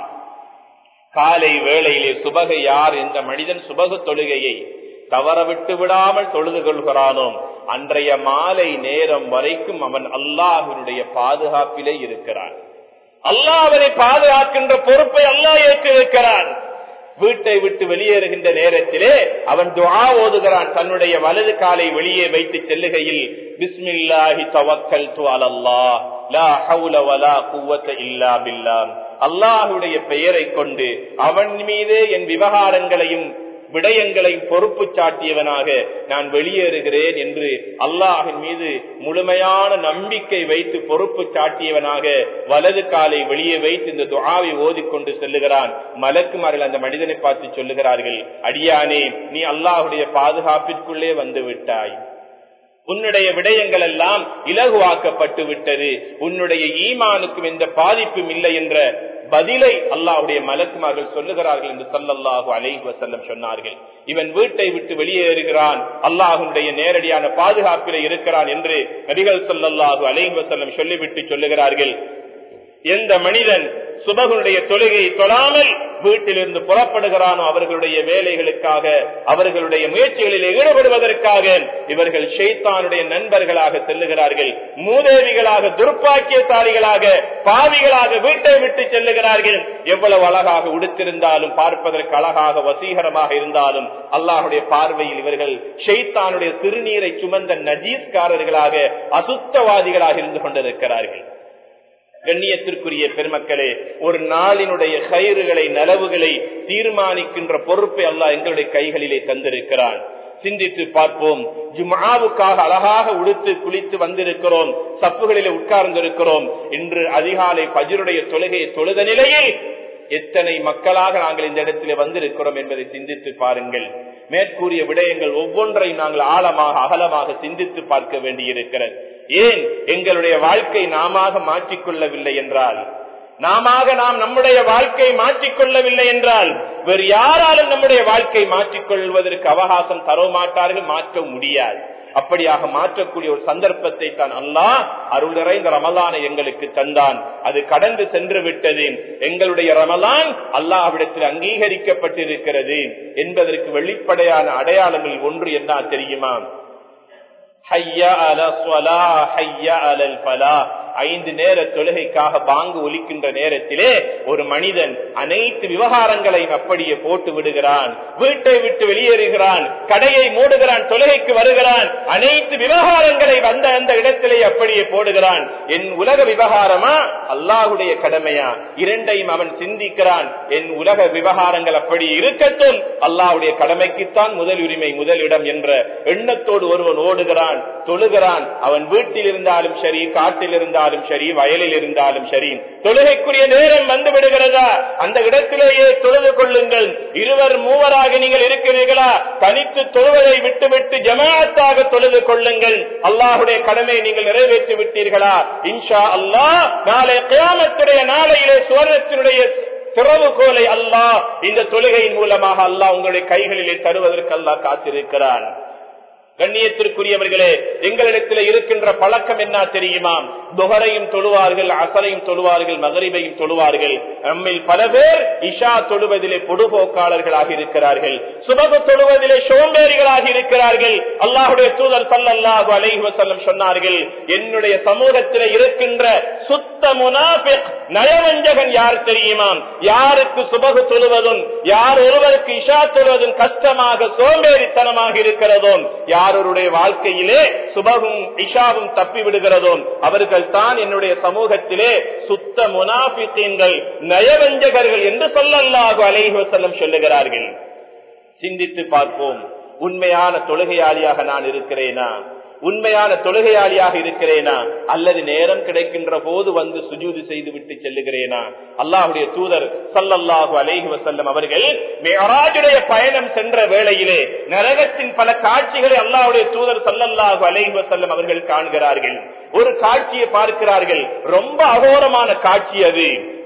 காலை வேளையிலே சுபகை யார் என்ற மனிதன் சுபகு தொழுகையை தவற விட்டு விடாமல் தொழுது கொள்கிறானோ அன்றைய மாலை நேரம் வரைக்கும் அவன் அல்லாஹினுடைய பாதுகாப்பிலே இருக்கிறான் அல்லாஹ் அவனை பாதுகாக்கின்ற பொறுப்பை அல்லாஹ் ஏற்றிருக்கிறான் வீட்டை விட்டு வெளியேறுகின்ற நேரத்திலே அவன் துஆ ஓதுகிறான் தன்னுடைய வலது காலை வெளியே வைத்து செல்லுகையில் பிஸ்மில்லாஹி தவக்கல் அலல்லாஹ் லா ஹவுல வலா குவத்த இல்லா பில்லாஹ் அல்லாஹுடைய பெயரை கொண்டு அவன் மீதே என் விவகாரங்களையும் விடயங்களையும் பொறுப்பு சாட்டியவனாக நான் வெளியேறுகிறேன் என்று அல்லாஹின் மீது முழுமையான நம்பிக்கை வைத்து பொறுப்பு சாட்டியவனாக வலது காலை வெளியே வைத்து இந்த துஆவை ஓதிக்கொண்டு செல்லுகிறான் மலக்குமார்கள் அந்த மனிதனை பார்த்து சொல்லுகிறார்கள் அடியானே நீ அல்லாஹுடைய பாதுகாப்பிற்குள்ளே வந்து விட்டாய் உன்னுடைய விடயங்கள் எல்லாம் இலகுவாக்கப்பட்டு விட்டது உன்னுடைய ஈமானுக்கும் எந்த பாதிப்பும் இல்லை என்ற பதிலை அல்லாஹுடைய மலக்குமார்கள் சொல்லுகிறார்கள் என்று சல்லல்லாஹு அலைஹி வசல்லம் சொன்னார்கள் இவன் வீட்டை விட்டு வெளியேறுகிறான் அல்லாஹுடைய நேரடியான பாதுகாப்பில் இருக்கிறான் என்று நபிகள் சொல்லல்லாஹு அலைஹி வசல்லம் சொல்லிவிட்டு சொல்லுகிறார்கள் எந்த மனிதன் சுபகுடைய தொழுகையை தொழாமல் வீட்டிலிருந்து புறப்படுகிறானோ அவர்களுடைய வேலைகளுக்காக அவர்களுடைய முயற்சிகளில் ஈடுபடுவதற்காக இவர்கள் ஷெய்தானுடைய நண்பர்களாக செல்லுகிறார்கள் மூதேவிகளாக துர்ப்பாக்கியசாலிகளாக பாவிகளாக வீட்டை விட்டு செல்லுகிறார்கள் எவ்வளவு அழகாக உடுத்திருந்தாலும் பார்ப்பதற்கு அழகாக வசீகரமாக இருந்தாலும் அல்லாஹுடைய பார்வையில் இவர்கள் ஷெய்தானுடைய சிறுநீரை சுமந்த நஜீஸ்காரர்களாக அசுத்தவாதிகளாக இருந்து கொண்டிருக்கிறார்கள் கண்ணியத்திற்குரிய பெருமக்களே ஒரு நாளினுடைய கயிறுகளை நலவுகளை தீர்மானிக்கின்ற பொறுப்பை அல்லாஹ் எங்களுடைய கைகளிலே தந்திருக்கிறான் சிந்தித்து பார்ப்போம் ஜுமாவுக்காக அழகாக உடுத்து குளித்து வந்திருக்கிறோம் சப்புகளிலே உட்கார்ந்திருக்கிறோம் இன்று அதிகாலை பஜருடைய தொழுகையை தொழுத நிலையில் எத்தனை மக்களாக நாங்கள் இந்த இடத்திலே வந்திருக்கிறோம் என்பதை சிந்தித்து பாருங்கள் மேற்கூறிய விடயங்கள் ஒவ்வொன்றை நாங்கள் ஆழமாக அகலமாக சிந்தித்து பார்க்க வேண்டியிருக்கிறது ஏன் எங்களுடைய வாழ்க்கை நாம மாற்றிக்கொள்ளவில்லை என்றால் நாம நாம் நம்முடைய வாழ்க்கை மாற்றிக்கொள்ளவில்லை என்றால் வேறு யாராலும் நம்முடைய வாழ்க்கை மாற்றிக்கொள்வதற்கு அவகாசம் தர மாட்டார்கள் மாற்ற முடியாது அப்படியாக மாற்றக்கூடிய ஒரு சந்தர்ப்பத்தை தான் அல்லாஹ் அருள் நிறைந்த ரமலானை எங்களுக்கு தந்தான் அது கடந்து சென்று விட்டது எங்களுடைய ரமலான் அல்லாஹ்விடத்தில் அங்கீகரிக்கப்பட்டிருக்கிறது என்பதற்கு வெளிப்படையான அடையாளங்கள் ஒன்று என்ன தெரியுமா ஹையா அல ஸ்வலா ஹையா அலல் பலா ஐந்து நேர தொழுகைக்காக பாங்கு ஒலிக்கின்ற நேரத்திலே ஒரு மனிதன் அனைத்து விவகாரங்களையும் அப்படியே போட்டு விடுகிறான் வீட்டை விட்டு வெளியேறுகிறான் கடையை மூடுகிறான் தொழுகைக்கு வருகிறான் அனைத்து விவகாரங்களை வந்த அந்த இடத்திலே அப்படியே போடுகிறான் என் உலக விவகாரமா அல்லாஹுடைய கடமையா இரண்டையும் அவன் சிந்திக்கிறான் என் உலக விவகாரங்கள் அப்படி இருக்கட்டும் அல்லாஹுடைய கடமைக்குத்தான் முதல் உரிமை முதலிடம் என்ற எண்ணத்தோடு ஒருவன் ஓடுகிறான் தொழுகிறான் அவன் வீட்டில் இருந்தாலும் சரி காட்டில் இருந்தாலும் சரி வயலில் இருந்தாலும் சரி தொழுகைக்குரிய நேரம் வந்து விடுகிறதா அந்த இடத்திலேயே தொழுது கொள்ளுங்கள் இருவர் மூவராக நீங்கள் இருக்கிறீர்களா தனித்து தொழுவதை விட்டுவிட்டு ஜமாத்தாக தொழுது கொள்ளுங்கள் அல்லாஹுடைய கடமை நீங்கள் நிறைவேற்றி விட்டீர்களா இன்ஷா அல்லாஹ் நாளை கியாமத்துடைய நாளையிலே சுவர்ணத்தினுடைய திறவுகோலை அல்லாஹ் இந்த தொழுகையின் மூலமாக அல்லாஹ் உங்களுடைய கைகளிலே தருவதற்கு அல்லாஹ் காத்திருக்கிறான் கண்ணியத்திற்குரியவர்களே எங்களிடத்தில் இருக்கின்ற பழக்கம் என்ன தெரியுமா துகரையும் தொழுவார்கள் அசரையும் தொழுவார்கள் மகரிபையும் தொழுவார்கள் நம்மில் பல பேர் இஷா தொழுவதிலே பொடுபோக்காளர்களாக இருக்கிறார்கள் சுபகு தொழுவதிலே சோம்பேறிகளாக இருக்கிறார்கள் அல்லாஹுடைய தூதர் சல்லல்லாஹு அலைஹி வஸல்லம் சொன்னார்கள் என்னுடைய சமூகத்தில் இருக்கின்ற சுத்த முனாபிக் நயவஞ்சகன் யார் தெரியுமா யாருக்கு சுபகு தொழுவதும் யார் ஒருவருக்கு இஷா தொழுவதும் கஷ்டமாக சோம்பேறித்தனமாக இருக்கிறதோ யாருடைய வாழ்க்கையிலே சுபகும் இஷாவும் தப்பி விடுகிறதோ அவர்கள் தான் என்னுடைய சமூகத்திலே சுத்த முனாபித்தீன்கள் நயவஞ்சகர்கள் என்று சொல்லல்லாக அலைஹி செல்லம் சொல்லுகிறார்கள் சிந்தித்து பார்ப்போம் உண்மையான தொழுகையாளியாக நான் இருக்கிறேனா உண்மையான தொழுகையாளியாக இருக்கிறேனா அல்லது நேரம் கிடைக்கின்ற போது வந்து சுஜூது செய்து விட்டு செல்லுகிறேனா அல்லாஹுடைய தூதர் சல்லல்லாஹு அலைஹி வசல்லம் அவர்கள் மேராஜுடைய பயணம் சென்ற வேளையிலே நரகத்தின் பல காட்சிகளை அல்லாஹுடைய தூதர் சல்லல்லாஹு அலைஹி வசல்லம் அவர்கள் காண்கிறார்கள் ஒரு காட்சியை பார்க்கிறார்கள் ரொம்ப அகோரமான காட்சி அது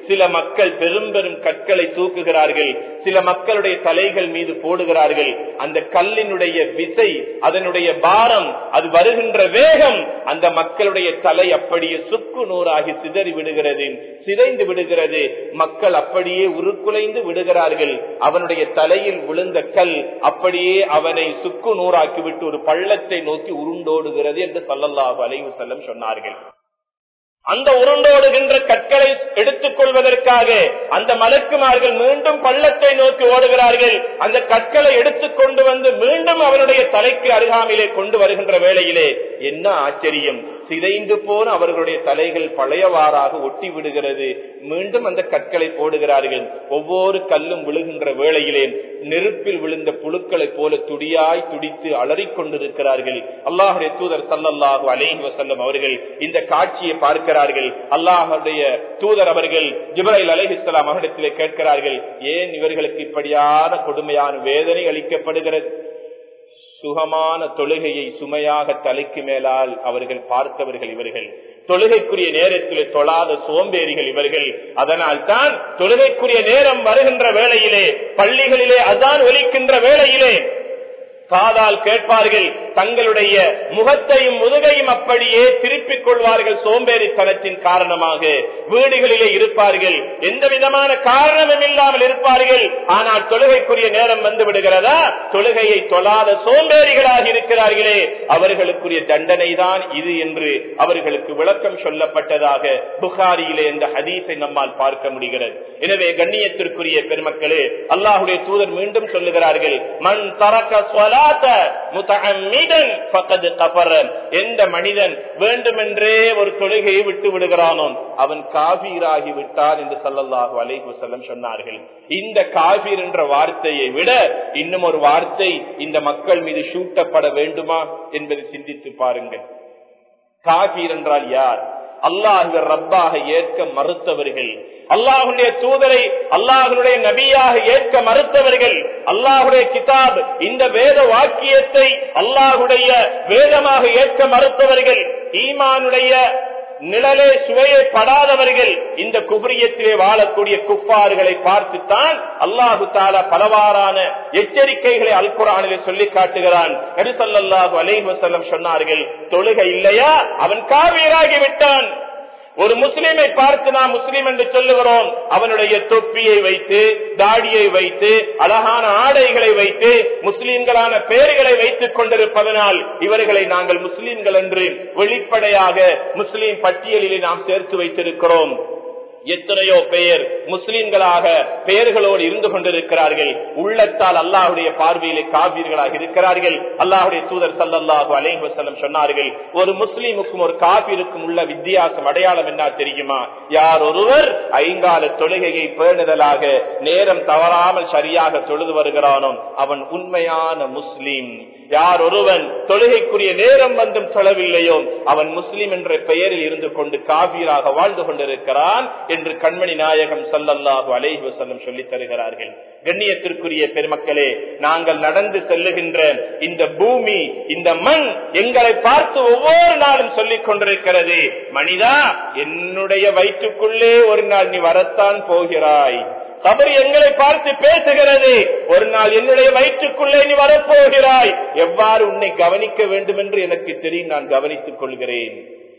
சில மக்கள் பெரும் பெரும் கற்களை தூக்குகிறார்கள் சில மக்களுடைய தலைகள் மீது போடுகிறார்கள் அந்த கல்லினுடைய விசை அதனுடைய பாரம் அது வருகின்ற வேகம் அந்த மக்களுடைய தலை அப்படியே சுக்கு நூறாகி சிதறி விடுகிறது சிதைந்து விடுகிறது மக்கள் அப்படியே உருக்குலைந்து விடுகிறார்கள் அவனுடைய தலையில் விழுந்த கல் அப்படியே அவனை சுக்கு நூறாக்கி விட்டு ஒரு பள்ளத்தை நோக்கி உருண்டோடுகிறது என்று சல்லல்லாஹு அலைவு செல்லம் சொன்னார்கள் அந்த உருண்டோடுகின்ற கற்களை எடுத்துக் கொள்வதற்காக அந்த மலக்குமார்கள் மீண்டும் பள்ளத்தை நோக்கி ஓடுகிறார்கள் அந்த கற்களை எடுத்துக் கொண்டு வந்து மீண்டும் அவனுடைய தலைக்கு அருகாமையிலே கொண்டு வருகின்ற வேளையிலே என்ன ஆச்சரியம் சிதைந்து போன அவர்களுடைய தலைகள் பழையவாறாக ஒட்டி விடுகிறது மீண்டும் அந்த கற்களை போடுகிறார்கள் ஒவ்வொரு கல்லும் விழுகின்ற வேளையிலே நெருப்பில் விழுந்த புழுக்களை போல துடியாய் துடித்து அலறிக் கொண்டிருக்கிறார்கள் அல்லாஹுடைய தூதர் சல்லல்லாஹு அலைஹி வசல்லம் அவர்கள் இந்த காட்சியை பார்க்கிறார்கள் அல்லாஹுடைய தூதர் அவர்கள் ஜிப்ரைல் அலைஹிஸ்லாம் அவரிடத்திலே கேட்கிறார்கள் ஏன் இவர்களுக்கு இப்படியான கொடுமையான வேதனை அளிக்கப்படுகிறது சுகமான தொழுகையை சுமையாக தலைக்கு மேலால் அவர்கள் பார்த்தவர்கள் இவர்கள் தொழுகைக்குரிய நேரத்தில் தொழாத சோம்பேறிகள் இவர்கள் அதனால் தான் தொழுகைக்குரிய நேரம் வருகின்ற வேளையிலே பள்ளிகளிலே அதான் ஒலிக்கின்ற வேளையிலே காதால் கேட்பார்கள் தங்களுடைய முகத்தையும் முதுகையும் அப்படியே திருப்பிக் கொள்வார்கள் சோம்பேறித்தனத்தின் காரணமாக வீடுகளிலே இருப்பார்கள் எந்த விதமான காரணமும் இல்லாமல் இருப்பார்கள் ஆனால் தொழுகைக்குரிய நேரம் வந்து விடுகிறதா தொழுகையை தொழாத சோம்பேறிகளாக இருக்கிறார்களே அவர்களுக்குரிய தண்டனை தான் இது என்று அவர்களுக்கு விளக்கம் சொல்லப்பட்டதாக புகாரியிலே இந்த ஹதீஸை நம்மால் பார்க்க முடிகிறது எனவே கண்ணியத்திற்குரிய பெருமக்களே அல்லாஹுடைய தூதர் மீண்டும் சொல்லுகிறார்கள் மண் தரக்க எந்த மனிதன் வேண்டுமென்றே ஒரு தொழுகையை விட்டு விடுகிறானோ அவன் காபீராகி விட்டான் என்று சல்லல்லாஹு அலைஹு செல்லம் சொன்னார்கள் இந்த காபீர் என்ற வார்த்தையை விட இன்னும் ஒரு வார்த்தை இந்த மக்கள் மீது சூட்டப்பட வேண்டுமா என்பதை சிந்தித்து பாருங்கள் காபீர் என்றால் யார் அல்லாஹ் ரப்பாக ஏற்க மறுத்தவர்கள் அல்லாஹுடைய தூதரை அல்லாஹனுடைய நபியாக ஏற்க மறுத்தவர்கள் அல்லாஹுடைய கிதாப் இந்த வேத வாக்கியத்தை அல்லாஹுடைய வேதமாக ஏற்க மறுத்தவர்கள் ஈமானுடைய நிழலே சுவையை படாதவர்கள் இந்த குபரியத்திலே வாழக்கூடிய குப்பாறுகளை பார்த்துத்தான் அல்லாஹு தாலா பலவாறான எச்சரிக்கைகளை அல்குரானிலே சொல்லி காட்டுகிறான் நரிசல்லாஹு அலைவசல்லம் சொன்னார்கள் தொழுகை இல்லையா அவன் காவியராகி விட்டான் ஒரு முஸ்லீமை பார்த்து நாம் முஸ்லீம் என்று சொல்லுகிறோம் அவனுடைய தொப்பியை வைத்து தாடியை வைத்து அழகான ஆடைகளை வைத்து முஸ்லீம்களான பெயர்களை வைத்துக் கொண்டிருப்பதனால் இவர்களை நாங்கள் முஸ்லீம்கள் என்று வெளிப்படையாக முஸ்லீம் பட்டியலிலே நாம் சேர்த்து வைத்திருக்கிறோம் எத்தனையோ பெயர் முஸ்லிம்களாக பெயர்களோடு இருந்து கொண்டிருக்கிறார்கள் உள்ளத்தால் அல்லாஹுடைய பார்வையிலே காபீர்களாக இருக்கிறார்கள் அல்லாஹுடைய தூதர் சல்லாஹூ அலைஹி வசல்லம் சொன்னார்கள் ஒரு முஸ்லீமுக்கும் ஒரு காபீருக்கும் உள்ள வித்தியாசம் அடையாளம் என்ன தெரியுமா யார் ஒருவர் ஐங்கால தொழுகையை பேணுதலாக நேரம் தவறாமல் சரியாக தொழுது வருகிறானோ அவன் உண்மையான முஸ்லீம் யார் ஒருவன் தொழுகைக்குரிய நேரம் வந்தும் தொழவில்லையோ அவன் முஸ்லிம் என்ற பெயரில் இருந்து கொண்டு காபீராக வாழ்ந்து கொண்டிருக்கிறான் என்று கண்மணி நாயகம் சல்லல்லாஹு அலைஹி வசல்லம் சொல்லித் தருகிறார்கள் கண்ணியத்திற்குரிய பெருமக்களே நாங்கள் நடந்து செல்லுகின்ற இந்த பூமி இந்த மண் எங்களை பார்த்து ஒவ்வொரு நாளும் சொல்லிக் கொண்டிருக்கிறது மனிதா என்னுடைய வயிற்றுக்குள்ளே ஒரு நாள் நீ வரத்தான் போகிறாய் கபர் எங்களை பார்த்து பேசுகிறது ஒரு நாள் என்னுடைய வயிற்றுக்குள்ளே நீ வரப்போகிறாய் எவ்வாறு உன்னை கவனிக்க வேண்டும் என்று எனக்கு தெரியும் நான் கவனித்துக் கொள்கிறேன்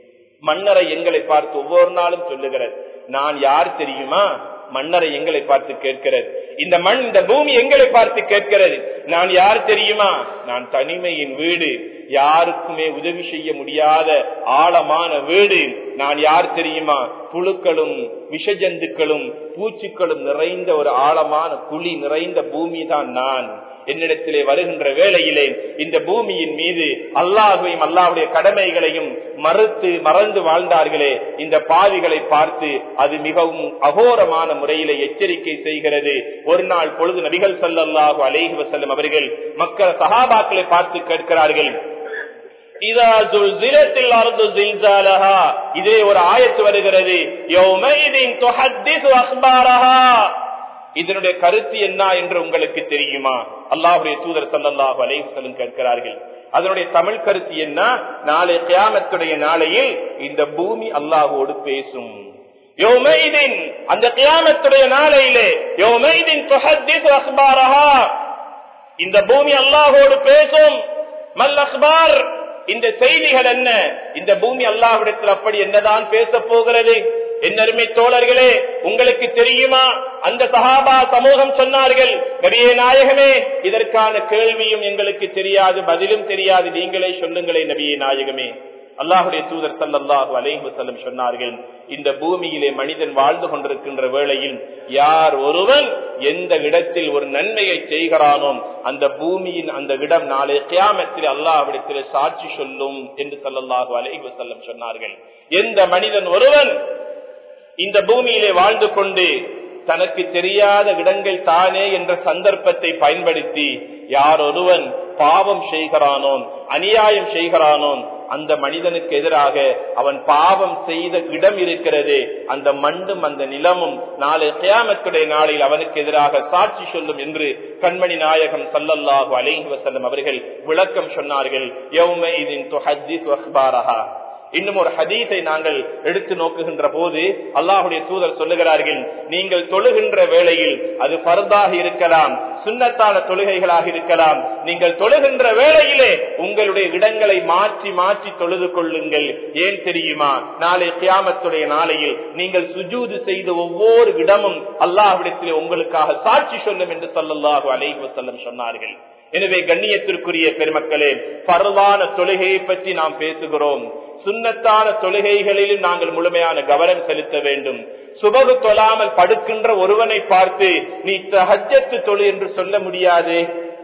மன்னரை எங்களை பார்த்து ஒவ்வொரு நாளும் சொல்லுகிறது நான் யார் தெரியுமா மன்னரை எங்களை பார்த்து கேட்கிறது இந்த மண் இந்த பூமி எங்களை பார்த்து கேட்கிறது நான் யார் தெரியுமா நான் தனிமையின் வீடு யாருக்குமே உதவி செய்ய முடியாத ஆழமான வீடு நான் யார் தெரியுமா புழுக்களும் விஷஜந்துக்களும் பூச்சிக்களும் நிறைந்த ஒரு ஆழமான குழி நிறைந்த பூமி தான் நான் என்னிடத்திலே வருகின்ற வேளையிலே இந்த பூமியின் மீது அல்லாஹையும் அல்லாவுடைய கடமைகளையும் மறுத்து மறந்து வாழ்ந்தார்களே இந்த பாவிகளை பார்த்து அது மிகவும் அகோரமான முறையிலே எச்சரிக்கை செய்கிறது ஒரு நாள் பொழுது நபிகள் சல்லாஹு அலேஹி வசல்லம் அவர்கள் மக்கள் சகாபாக்களை பார்த்து கேட்கிறார்கள் இதே ஒரு ஆயத்து வருகிறது இதனுடைய கருத்து என்ன என்று உங்களுக்கு தெரியுமா அல்லாஹுடைய தூதர் சல்லாஹு அலேசலும் கேட்கிறார்கள் அதனுடைய தமிழ் கருத்து என்ன நாளை கியாமத்துடைய நாளையில் இந்த பூமி அல்லாஹோடு பேசும் யோமைதின் அந்த கியாமத்துடைய நாளையிலே யோமைதின் துஹத்திஸ் அக்பாரஹா இந்த பூமி அல்லாஹோடு பேசும் மல் அக்பார் இந்த செய்திகள் என்ன இந்த பூமி அல்லாஹ்விடத்தில் அப்படி என்னதான் பேச போகிறது என்னருமை தோழர்களே உங்களுக்கு தெரியுமா அந்த சஹாபா சமூகம் சொன்னார்கள் நபியே நாயகமே இதற்கான கேள்வியும் எங்களுக்கு தெரியாது பதிலும் தெரியாது நீங்களே சொல்லுங்களே நபியே நாயகமே அல்லாஹுடைய தூதர் சல்லல்லாஹு அலைஹி வஸல்லம் சொன்னார்கள் இந்த பூமியிலே மனிதன் வாழ்ந்து கொண்டிருக்கின்ற வேளையில் யார் ஒருவன் எந்த இடத்தில் ஒரு நன்மையை செய்கிறானோ அந்த பூமியின் அந்த இடம் நாளை கியாமத்தில் அல்லாஹ்விடத்தில் சாட்சி சொல்லும் என்று சல்லல்லாஹு அலைஹி வஸல்லம் சொன்னார்கள் எந்த மனிதன் ஒருவன் இந்த பூமியிலே வாழ்ந்து கொண்டு தனக்கு தெரியாத இடங்கள் தானே என்ற சந்தர்ப்பத்தை பயன்படுத்தி யார் ஒருவன் பாவம் செய்கிறானோ அநியாயம் செய்கிறானோ அந்த மனிதனுக்கு எதிராக அவன் பாவம் செய்த இடம் இருக்கிறது அந்த மண்ணும் அந்த நிலமும் நாளை கியாமத்துடைய நாளில் அவனுக்கு எதிராக சாட்சி சொல்லும் என்று கண்மணி நாயகம் சல்லல்லாஹு அலைஹி வஸல்லம் அவர்கள் விளக்கம் சொன்னார்கள் யௌமைதின் துஹத்திஸ் அக்பாரஹா இன்னும் ஒரு ஹதீஸை நாங்கள் எடுத்து நோக்குகின்ற போது அல்லாஹுடைய தூதர் சொல்லுகிறார்கள் நீங்கள் தொழுகின்ற வேளையில் அது பருதாக இருக்கலாம் சுண்ணத்தான தொழுகைகளாக இருக்கலாம் நீங்கள் தொழுகின்ற வேளையிலே உங்களுடைய இடங்களை மாற்றி மாற்றி தொழுது கொள்ளுங்கள் ஏன் தெரியுமா நாளை கியாமத்துடைய நாளையில் நீங்கள் சுஜூது செய்த ஒவ்வொரு இடமும் அல்லாஹ்விடத்திலே உங்களுக்காக சாட்சி சொல்லும் என்று சொல்லல்லாஹு அலைஹி வஸல்லம் சொன்னார்கள் எனவே கண்ணியத்திற்குரிய பெருமக்களே பரவான தொழுகையை பற்றி நாம் பேசுகிறோம் சுண்ணத்தான தொழுகைகளிலும் நாங்கள் முழுமையான கவனம் செலுத்த வேண்டும் சுபகு தொழாமல் படுக்கின்ற ஒருவனை பார்த்து நீ ஹஜ்ஜத்து தொழு என்று சொல்ல முடியாது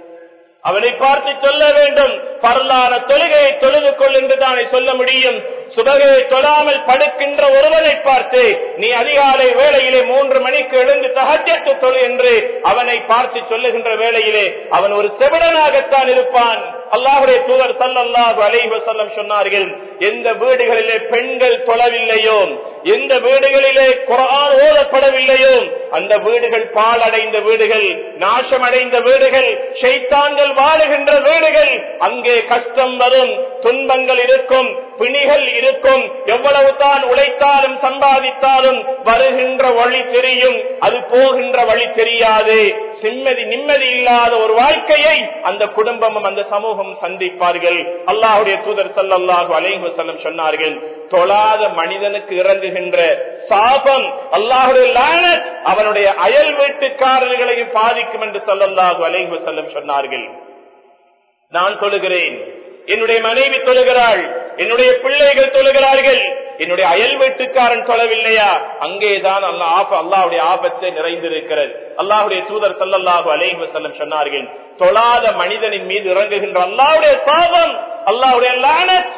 அவனை பார்த்து சொல்ல வேண்டும் பரலான தொழுகையை தொழுது கொள் என்று தானே சொல்ல முடியும் சுபகையை தொழாமல் படுக்கின்ற ஒருவனை பார்த்து நீ அதிகாலை வேளையிலே மூன்று மணிக்கு எழுந்து தகஜத்து தொழு என்று அவனை பார்த்து சொல்லுகின்ற வேளையிலே அவன் ஒரு செவிடனாகத்தான் இருப்பான் அல்லாஹுடைய தூதர் சல்லல்லாஹு அலைஹி வஸல்லம் சொன்னார்கள் எந்த வீடுகளிலே பெண்கள் தொழவில்லையோ எந்த வீடுகளிலே குரான் ஓதப்படவில்லையோ அந்த வீடுகள் பாலடைந்த வீடுகள் நாசமடைந்த வீடுகள் ஷைத்தான்கள் வாழுகின்ற வீடுகள் அங்கே கஷ்டம் வரும் துன்பங்கள் இருக்கும் பிணிகள் இருக்கும் எவ்வளவு தான் உழைத்தாலும் சம்பாதித்தாலும் வருகின்ற வழி தெரியும் அது போகின்ற வழி தெரியாது நிம்மதி நிம்மதி இல்லாத ஒரு வாழ்க்கையை அந்த குடும்பமும் அந்த சமூகம் சந்திப்பார்கள் அல்லாஹுடைய தூதர் சல்லாஹூ அலைஹி வஸல்லம் சொன்னார்கள் தொழாத மனிதனுக்கு இறங்குகின்ற சாபம் அல்லாஹுடைய லானத் அவனுடைய அயல் வீட்டுக்காரர்களையும் பாதிக்கும் என்று சல்லல்லாஹு அலைஹி வஸல்லம் சொன்னார்கள் நான் தொழுகிறேன் என்னுடைய மனைவி தொழுகிறாள் என்னுடைய பிள்ளைகள் தொழுகிறார்கள் என்னுடைய அயல் வீட்டுக்காரன் தொழவில்லையா அங்கேதான் அல்லாஹ் அல்லாவுடைய ஆபத்தை நிறைந்திருக்கிறது அல்லாஹுடைய தூதர் சல்லல்லாஹு அலைஹி வஸல்லம் சொன்னார்கள் தொழாத மனிதனின் மீது இறங்குகின்ற அல்லாவுடைய சாபம் அல்லாவுடைய லானத்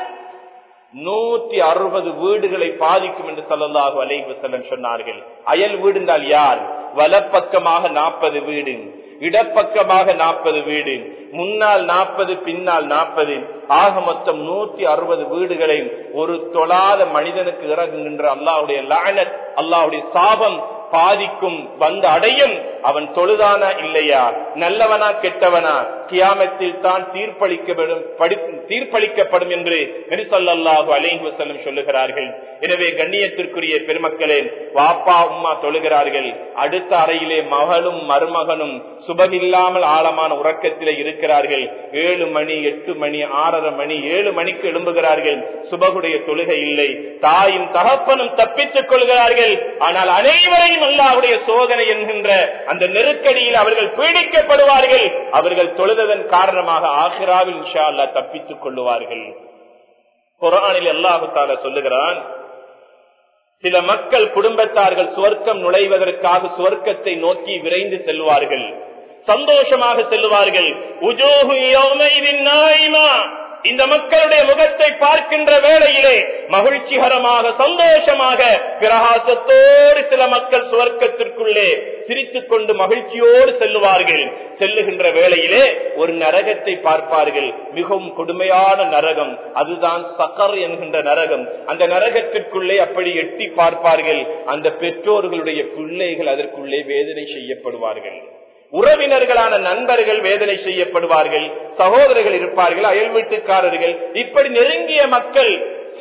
நூத்தி அறுபது வீடுகளை பாதிக்கும் என்று சல்லல்லாஹு அலைஹி வஸல்லம் சொன்னார்கள் அயல் வீடு என்றால் யார் வலப்பக்கமாக நாற்பது வீடு இடப்பக்கமாக நாற்பது வீடு முன்னால் நாற்பது பின்னால் நாற்பது ஆக மொத்தம் நூத்தி அறுபது வீடுகளை ஒரு தொழாத மனிதனுக்கு இறங்குகின்ற அல்லாவுடைய லானத் அல்லாவுடைய சாபம் பாதிக்கும் வந்து அடையும் அவன் தொழுதானா இல்லையா நல்லவனா கெட்டவனா கியாமத்தில் தான் தீர்ப்பளிக்கப்படும் தீர்ப்பளிக்கப்படும் என்று நெரிசல்லாஹு அலைஹி வசல்லம் சொல்லுகிறார்கள் எனவே கண்ணியத்திற்குரிய பெருமக்களே வாப்பா உம்மா தொழுகிறார்கள் அடுத்த அறையிலே மகளும் மருமகனும் சுபமில்லாமல் ஆழமான உறக்கத்திலே இருக்கிறார்கள் ஏழு மணி எட்டு மணி ஆறரை மணி ஏழு மணிக்கு எழும்புகிறார்கள் சுபகுடைய தொழுகை இல்லை தாயும் தகப்பனும் தப்பித்துக் கொள்கிறார்கள் ஆனால் அனைவரையும் அல்லாவுடைய சோதனை என்கின்ற அந்த நெருக்கடியில் அவர்கள் பீடிக்கப்படுவார்கள் அவர்கள் தொழுததன் காரணமாக ஆசிராவில் இன்ஷா அல்லா தப்பித்துக் கொள்ளுவார்கள் குரானில் அல்லாஹு தால சொல்லுகிறான் சில மக்கள் குடும்பத்தார்கள் சுவர்க்கம் நுழைவதற்காக சுவர்க்கத்தை நோக்கி விரைந்து செல்வார்கள் சந்தோஷமாக செல்வார்கள் இந்த மக்களுடைய முகத்தை பார்க்கின்ற வேளையிலே மகிழ்ச்சிகரமாக சந்தோஷமாக பிரகாசத்தோடு சில மக்கள் சுவர்க்கத்திற்குள்ளே சிரித்துக் கொண்டு மகிழ்ச்சியோடு செல்லுவார்கள் செல்லுகின்ற வேளையிலே ஒரு நரகத்தை பார்ப்பார்கள் மிகவும் கொடுமையான நரகம் அதுதான் சக்கர் என்கின்ற நரகம் அந்த நரகத்திற்குள்ளே அப்படி எட்டி பார்ப்பார்கள் அந்த பெற்றோர்களுடைய பிள்ளைகள் அதற்குள்ளே வேதனை செய்யப்படுவார்கள் உறவினர்களான நண்பர்கள் வேதனை செய்யப்படுவார்கள் சகோதரர்கள் இருப்பார்கள் அயல் வீட்டுக்காரர்கள் இப்படி நெருங்கிய மக்கள்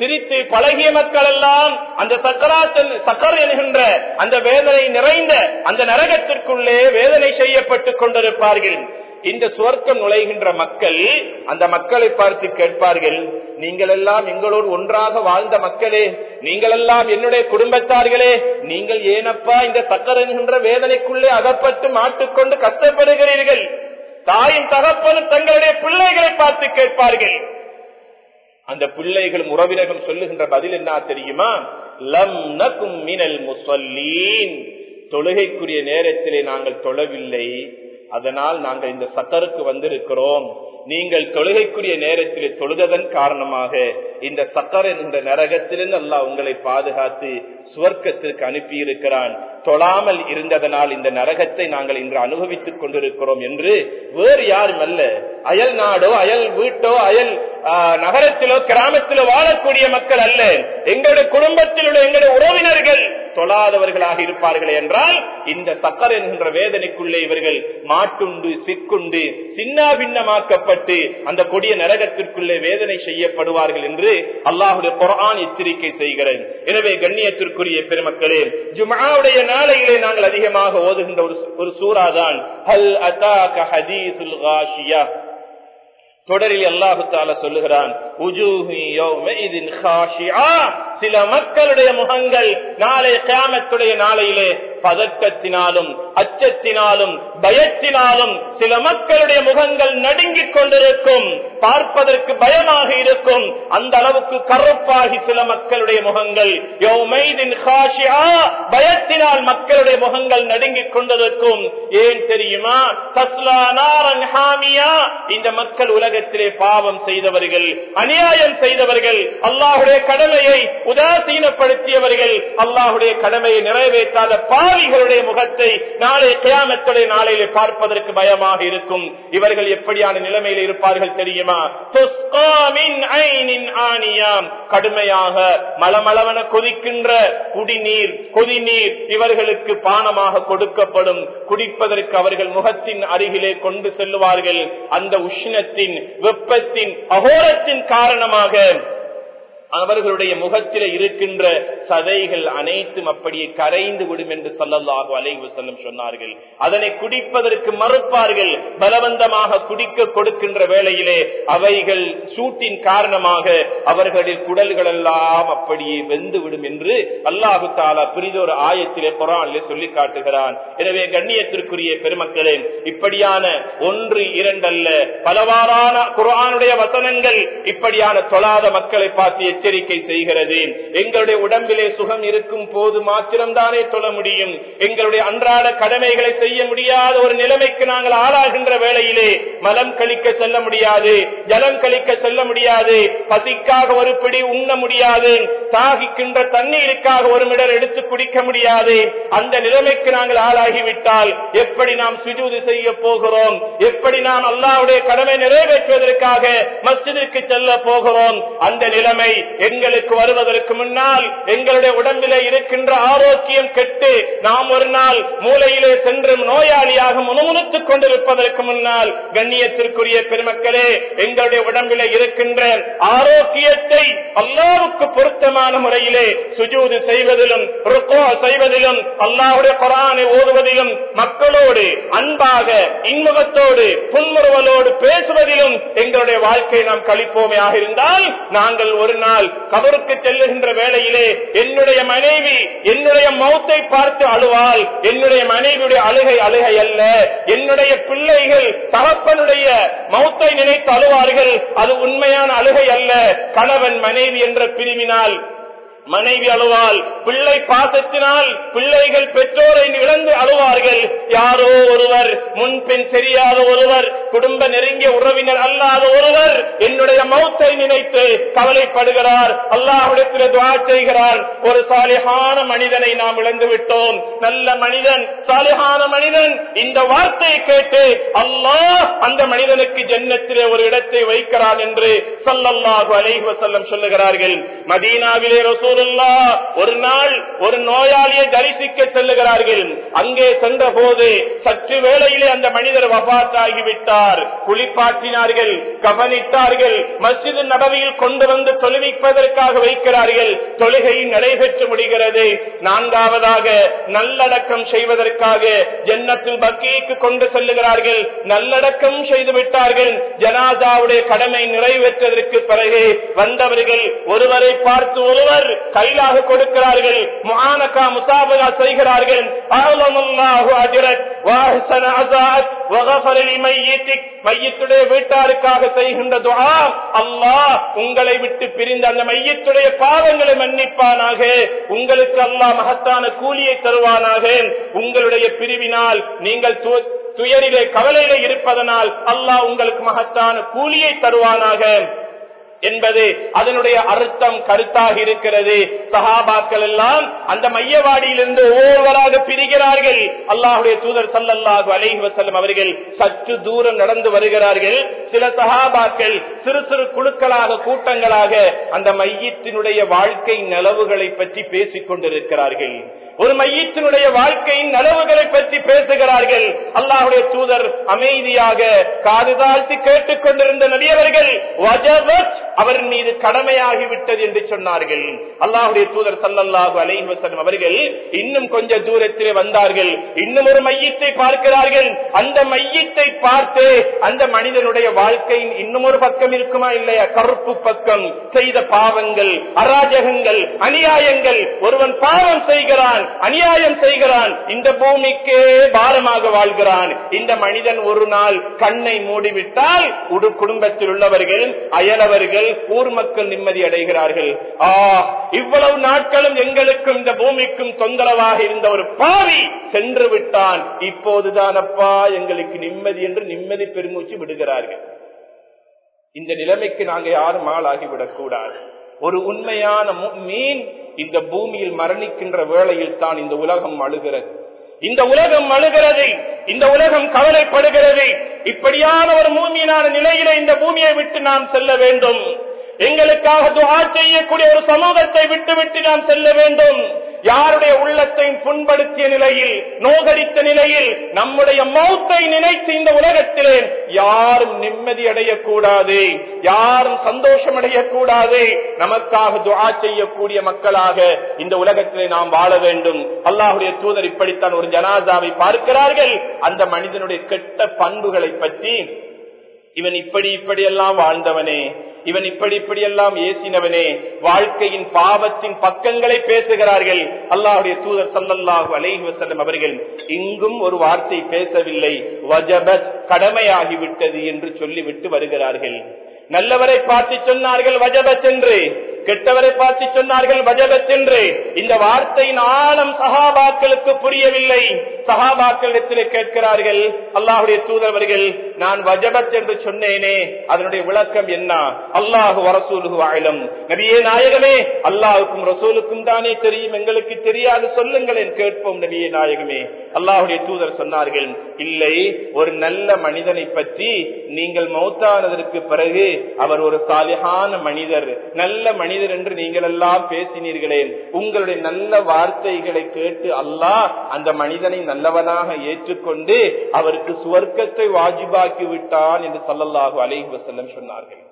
சிரித்து பழகிய மக்கள் எல்லாம் அந்த சக்கராத்தல் சக்கர் என்கின்ற அந்த வேதனை நிறைந்த அந்த நரகத்திற்குள்ளே வேதனை செய்யப்பட்டுக் கொண்டிருப்பார்கள் இந்த சுவர்க்கம் நுழைகின்ற மக்கள் அந்த மக்களை பார்த்து கேட்பார்கள் நீங்கள் எல்லாம் எங்களோடு ஒன்றாக வாழ்ந்த மக்களே நீங்கள் எல்லாம் என்னுடைய குடும்பத்தார்களே நீங்கள் ஏனப்பா இந்த சக்கர் என்கின்ற வேதனைக்குள்ளே அகப்பட்டு மாட்டுக்கொண்டு கஷ்டப்படுகிறீர்கள் தாயின் தகப்பனும் தங்களுடைய பிள்ளைகளை பார்த்து கேட்பார்கள் அந்த பிள்ளைகளும் உறவினர்களும் சொல்லுகின்ற பதில் என்ன தெரியுமா லம் நகும் மினல் முசல்லீன் தொழுகைக்குரிய நேரத்திலே நாங்கள் தொழவில்லை அதனால் நாங்கள் இந்த சக்கருக்கு வந்திருக்கிறோம் நீங்கள் தொழுகைக்குரிய நேரத்தில் தொழுததன் காரணமாக இந்த சக்கர் என்ற நரகத்திலிருந்து அல்லாஹ் உங்களை பாதுகாத்து சுவர்க்கத்திற்கு அனுப்பி இருக்கிறான் தொழாமல் இருந்ததனால் இந்த நரகத்தை நாங்கள் இன்று அனுபவித்துக் கொண்டிருக்கிறோம் என்று வேறு யாரும் அல்ல அயல் நாடோ அயல் வீட்டோ அயல் நகரத்திலோ கிராமத்திலோ வாழக்கூடிய மக்கள் அல்ல எங்களுடைய குடும்பத்தில் உள்ள எங்களுடைய உறவினர்கள் தொழாதவர்களாக இருப்பார்கள் என்றால் இந்த சக்கர் என்கின்ற வேதனைக்குள்ளே இவர்கள் மாட்டுண்டு சிக்குண்டு சின்ன பின்னமாக்கப்பட்டு அந்த கொடிய நரகத்திற்குள்ளே வேதனை செய்யப்படுவார்கள் என்று அல்லாஹுடைய குரான் எச்சரிக்கை செய்கிறது எனவே கண்ணியத்திற்குரிய பெருமக்களே ஜுமாவுடைய நாளையிலே நாங்கள் அதிகமாக ஓதுகின்ற ஒரு சூறாதான் ஹல் அதாக ஹதீசுல் காஷியா தொடரில் அல்லாஹு தால சொல்லுகிறான் சில மக்களுடைய முகங்கள் நாளை கிராமத்துடைய நாளையிலே பதக்கத்தினாலும் அச்சத்தினாலும் பயத்தினாலும் சில மக்களுடைய முகங்கள் நடுங்கிக் கொண்டிருக்கும் பார்ப்பதற்கு பயமாக இருக்கும் அந்த அளவுக்கு கருப்பாகி சில மக்களுடைய முகங்கள் பயத்தினால் மக்களுடைய முகங்கள் நடுங்கிக் கொண்டிருக்கும் ஏன் தெரியுமா இந்த மக்கள் உலகத்திலே பாவம் செய்தவர்கள் அநியாயம் செய்தவர்கள் அல்லாஹுடைய கடமையை உதாசீனப்படுத்தியவர்கள் அல்லாஹுடைய கடமையை நிறைவேற்றாத பாவிகளுடைய முகத்தை நாளை கியாமத்துடைய நாளையிலே பார்ப்பதற்கு பயமாக இருக்கும் இவர்கள் எப்படியான நிலைமையில் இருப்பார்கள் தெரியுமா கடுமையாக மலமளவன கொதிக்கின்ற குடிநீர் கொதிநீர் இவர்களுக்கு பானமாக கொடுக்கப்படும் குடிப்பதற்கு அவர்கள் முகத்தின் அருகிலே கொண்டு செல்லுவார்கள் அந்த உஷ்ணத்தின் வெப்பத்தின் அகோரத்தின் காரணமாக அவர்களுடைய முகத்தில் இருக்கின்ற சதைகள் அனைத்தும் அப்படியே கரைந்து விடும் என்று சொல்லல்லாக அலைவு செல்லும் சொன்னார்கள் அதனை குடிப்பதற்கு மறுப்பார்கள் பலவந்தமாக குடிக்க கொடுக்கின்ற வேளையிலே அவைகள் சூட்டின் காரணமாக அவர்களின் குடல்கள் எல்லாம் அப்படியே வெந்து விடும் என்று அல்லாஹு தாலா பிரிதொரு ஆயத்திலே குரானிலே சொல்லி காட்டுகிறான் எனவே கண்ணியத்திற்குரிய பெருமக்களே இப்படியான ஒன்று இரண்டல்ல பலவாறான குரானுடைய வசனங்கள் இப்படியான தொழாத மக்களை பார்த்து எச்சரிக்கை செய்கிறது எங்களுடைய உடம்பிலே சுகம் இருக்கும் போது மாத்திரம்தானே தொழ முடியும் எங்களுடைய அன்றாட கடமைகளை செய்ய முடியாத ஒரு நிலைமைக்கு நாங்கள் ஆளாகின்ற வேளையிலே மலம் கழிக்க செல்ல முடியாது ஜலம் கழிக்க செல்ல முடியாது பசிக்காக ஒரு பிடி உண்ண முடியாது தாகிக்கின்ற தண்ணீருக்காக ஒரு மிடர் எடுத்து குடிக்க முடியாது அந்த நிலைமைக்கு நாங்கள் ஆளாகிவிட்டால் எப்படி நாம் சுஜூது செய்ய போகிறோம் எப்படி நாம் அல்லாவுடைய கடமை நிறைவேற்றுவதற்காக மஸ்ஜிதிற்கு செல்ல போகிறோம் அந்த நிலைமை எங்களுக்கு வருவதற்கு முன்னால் எங்களுடைய உடம்பிலே இருக்கின்ற ஆரோக்கியம் கெட்டு நாம் ஒரு நாள் மூலையிலே சென்று நோயாளியாக முணுமுணுத்துக் கொண்டிருப்பதற்கு முன்னால் கண்ணியத்திற்குரிய பெருமக்களே எங்களுடைய உடம்பிலே இருக்கின்ற ஆரோக்கியத்தை அல்லாவுக்கு பொருத்தமான முறையிலே சுஜூது செய்வதிலும் ருக்கோ செய்வதிலும் அல்லாவுடைய குரானை ஓதுவதிலும் மக்களோடு அன்பாக இன்முகத்தோடு புன்முறுவலோடு பேசுவதிலும் எங்களுடைய வாழ்க்கையை நாம் கழிப்போமே இருந்தால் நாங்கள் ஒரு நாள் கபருக்கு செல்லுகின்ற வேளையிலே என்னுடைய மனைவி என்னுடைய மௌத்தை பார்த்து அழுவாள் என்னுடைய மனைவியுடைய அழுகை அழுகை அல்ல என்னுடைய பிள்ளைகள் தகப்பனுடைய மௌத்தை நினைத்து அழுவார்கள் அது உண்மையான அழுகை அல்ல கணவன் மனைவி என்ற பிரிவினால் மனைவி அழுவாள் பிள்ளை பாசத்தினால் பிள்ளைகள் பெற்றோரை இழந்து அழுவார்கள் யாரோ ஒருவர் முன்பின் தெரியாத ஒருவர் குடும்ப நெருங்கிய உறவினர் அல்லாத ஒருவர் என்னுடைய மௌத்தை நினைத்து கவலைப்படுகிறார் அல்லாஹிடத்தில் துவா செய்கிறார் ஒரு சாலிகான மனிதனை நாம் இழந்து விட்டோம் நல்ல மனிதன் சாலிகான மனிதன் இந்த வார்த்தையை கேட்டு அல்லாஹ் அந்த மனிதனுக்கு ஜன்னத்திலே ஒரு இடத்தை வைக்கிறான் என்று சல்லல்லாஹு அலைஹி வஸல்லம் சொல்லுகிறார்கள் மதீனாவிலே ரசூலுல்லா ஒரு நாள் ஒரு நோயாளியை தரிசிக்க செல்லுகிறார்கள் அங்கே சென்ற போது சற்று வேளையிலே அந்த மனிதர் வபாத்தாகிவிட்டார் குளிப்பாட்டினார்கள் கவனித்தார்கள் மஸ்ஜிது நபவியில் கொண்டு வந்து தொழுவிப்பதற்காக வைக்கிறார்கள் தொழுகை நடைபெற்று முடிகிறது நான்காவதாக நல்லடக்கம் செய்வதற்காக ஜன்னத்தில் பக்கிக்கு கொண்டு செல்லுகிறார்கள் நல்லடக்கம் செய்து விட்டார்கள் ஜனாதாவுடைய கடமை நிறைவேற்றதற்கு பிறகு வந்தவர்கள் ஒருவரை பார்த்து ஒருவர் கைலாக கொடுக்கிறார்கள் முஆனகா முசாபகா செய்கிறார்கள் அஹ்லல்லாஹு அஜ்ரக் வஹ்சன அஸாத் வகஃபர லிமையித்திக் மையத்துடைய வீட்டாருக்காக செய்கின்ற துஆ அல்லாஹ் உங்களை விட்டு பிரிந்த அந்த மையத்துடைய பாவங்களை மன்னிப்பானாக உங்களுக்கு அல்லாஹ் மகத்தான கூலியை தருவானாக உங்களுடைய பிரிவினால் நீங்கள் து- துயரிலே கவலையிலே இருப்பதனால் அல்லாஹ் உங்களுக்கு மகத்தான கூலியை தருவானாக என்பது அதனுடைய அர்த்தம் கருத்தாக இருக்கிறது சஹாபாக்கள் எல்லாம் அந்த மையவாடியிலிருந்து ஒவ்வொருவராக பிரிகிறார்கள் அல்லாஹுடைய தூதர் சல்லல்லாஹு அலைஹி வஸல்லம் அவர்கள் சற்று தூரம் நடந்து வருகிறார்கள் சில சஹாபாக்கள் சிறு சிறு குழுக்களாக கூட்டங்களாக அந்த மையத்தினுடைய வாழ்க்கை நலவுகளை பற்றி பேசிக் கொண்டிருக்கிறார்கள் ஒரு மையத்தினுடைய வாழ்க்கையின் நலவுகளை பற்றி பேசுகிறார்கள் அல்லாஹுடைய தூதர் அமைதியாக காது தாழ்த்தி கேட்டுக் கொண்டிருந்த நபியவர்கள் வஜபத் அவர் மீது கடமையாகிவிட்டது என்று சொன்னார்கள் அல்லாஹுடைய தூதர் சல்லல்லாஹு அலைஹி வஸல்லம் அவர்கள் இன்னும் கொஞ்ச தூரத்திலே வந்தார்கள் இன்னும் ஒரு மையத்தை பார்க்கிறார்கள் அந்த மையத்தை பார்த்து அந்த மனிதனுடைய வாழ்க்கையின் இன்னும் ஒரு பக்கம் இருக்குமா இல்லையா கருப்பு பக்கம் செய்த பாவங்கள் அராஜகங்கள் அநியாயங்கள் ஒருவன் பாவம் செய்கிறான் அநியாயம் செய்கிறான் இந்த பூமிக்கே பாரமாக வாழ்கிறான் இந்த மனிதன் ஒரு நாள் கண்ணை மூடிவிட்டால் உடு குடும்பத்தில் உள்ளவர்கள் அயலவர்கள் ஊர் மக்கள் நிம்மதி அடைகிறார்கள் ஆ இவ்வளவு நாட்களும் எங்களுக்கும் இந்த பூமிக்கும் தொந்தரவாக இருந்த ஒரு பாவி சென்று விட்டான் இப்போதுதான் அப்பா எங்களுக்கு நிம்மதி என்று நிம்மதி பெருமூச்சு விடுகிறார்கள் இந்த நிலைமைக்கு நாங்க யாரும் ஆளாகிவிடக் கூடாது ஒரு உண்மையான மீன் இந்த பூமியில் மரணிக்கின்ற வேளையில் தான் இந்த உலகம் அழுகிறது இந்த உலகம் அழுகிறது இந்த உலகம் கவலைப்படுகிறது இப்படியான ஒரு மூமியினான நிலையில இந்த பூமியை விட்டு நாம் செல்ல வேண்டும் எங்களுக்காக துவா செய்யக்கூடிய ஒரு சமூகத்தை விட்டு விட்டு நாம் செல்ல வேண்டும் யாருடைய உள்ளத்தை புண்படுத்திய நிலையில் நோகடித்த நிலையில் நம்முடைய மௌத்தை நினைத்து இந்த உலகத்திலே யாரும் நிம்மதி அடையக்கூடாது யாரும் சந்தோஷம் அடையக்கூடாது நமக்காக துவா செய்யக்கூடிய மக்களாக இந்த உலகத்திலே நாம் வாழ வேண்டும் அல்லாஹுடைய தூதர் இப்படித்தான் ஒரு ஜனாதாவை பார்க்கிறார்கள் அந்த மனிதனுடைய கெட்ட பண்புகளை பற்றி இவன் இப்படி இப்படி எல்லாம் வாழ்ந்தவனே இவன் இப்படி இப்படி எல்லாம் ஏசினவனே வாழ்க்கையின் பாவத்தின் பக்கங்களை பேசுகிறார்கள் அல்லாஹுடைய தூதர் சல்லல்லாஹு அலைஹி வஸல்லம் அவர்கள் இங்கும் ஒரு வார்த்தை பேசவில்லை வஜபத் கடமையாகிவிட்டது என்று சொல்லிவிட்டு வருகிறார்கள் நல்லவரை பார்த்து சொன்னார்கள் வஜபத் என்று கெட்டவரை பார்த்து சொன்னார்கள் வஜபத் என்று இந்த வார்த்தையின் ஆழம் சஹாபாக்களுக்கு புரியவில்லை சஹாபாக்களிடத்திலே கேட்கிறார்கள் அல்லாஹுடைய தூதரவர்கள் நான் வஜபத் என்று சொன்னேனே அதனுடைய விளக்கம் என்ன அல்லாஹு வரசூலுகு ஆயிலம் நபியே நாயகமே அல்லாஹுக்கும் ரசூலுக்கும் தானே தெரியும் எங்களுக்கு தெரியாது சொல்லுங்களேன் கேட்போம் நபியே நாயகமே அல்லாஹுடைய தூதர் சொன்னார்கள் இல்லை ஒரு நல்ல மனிதனை பற்றி நீங்கள் மௌத்தானதற்கு பிறகு அவர் ஒரு சாலிகான மனிதர் நல்ல மனிதர் என்று நீங்கள் எல்லாம் பேசினீர்களே உங்களுடைய நல்ல வார்த்தைகளை கேட்டு அல்லாஹ் அந்த மனிதனை நல்லவனாக ஏற்றுக்கொண்டு அவருக்கு சுவர்க்கத்தை வாஜிபாக்கி விட்டான் என்று சல்லல்லாஹு அலைஹி வஸல்லம் சொன்னார்கள்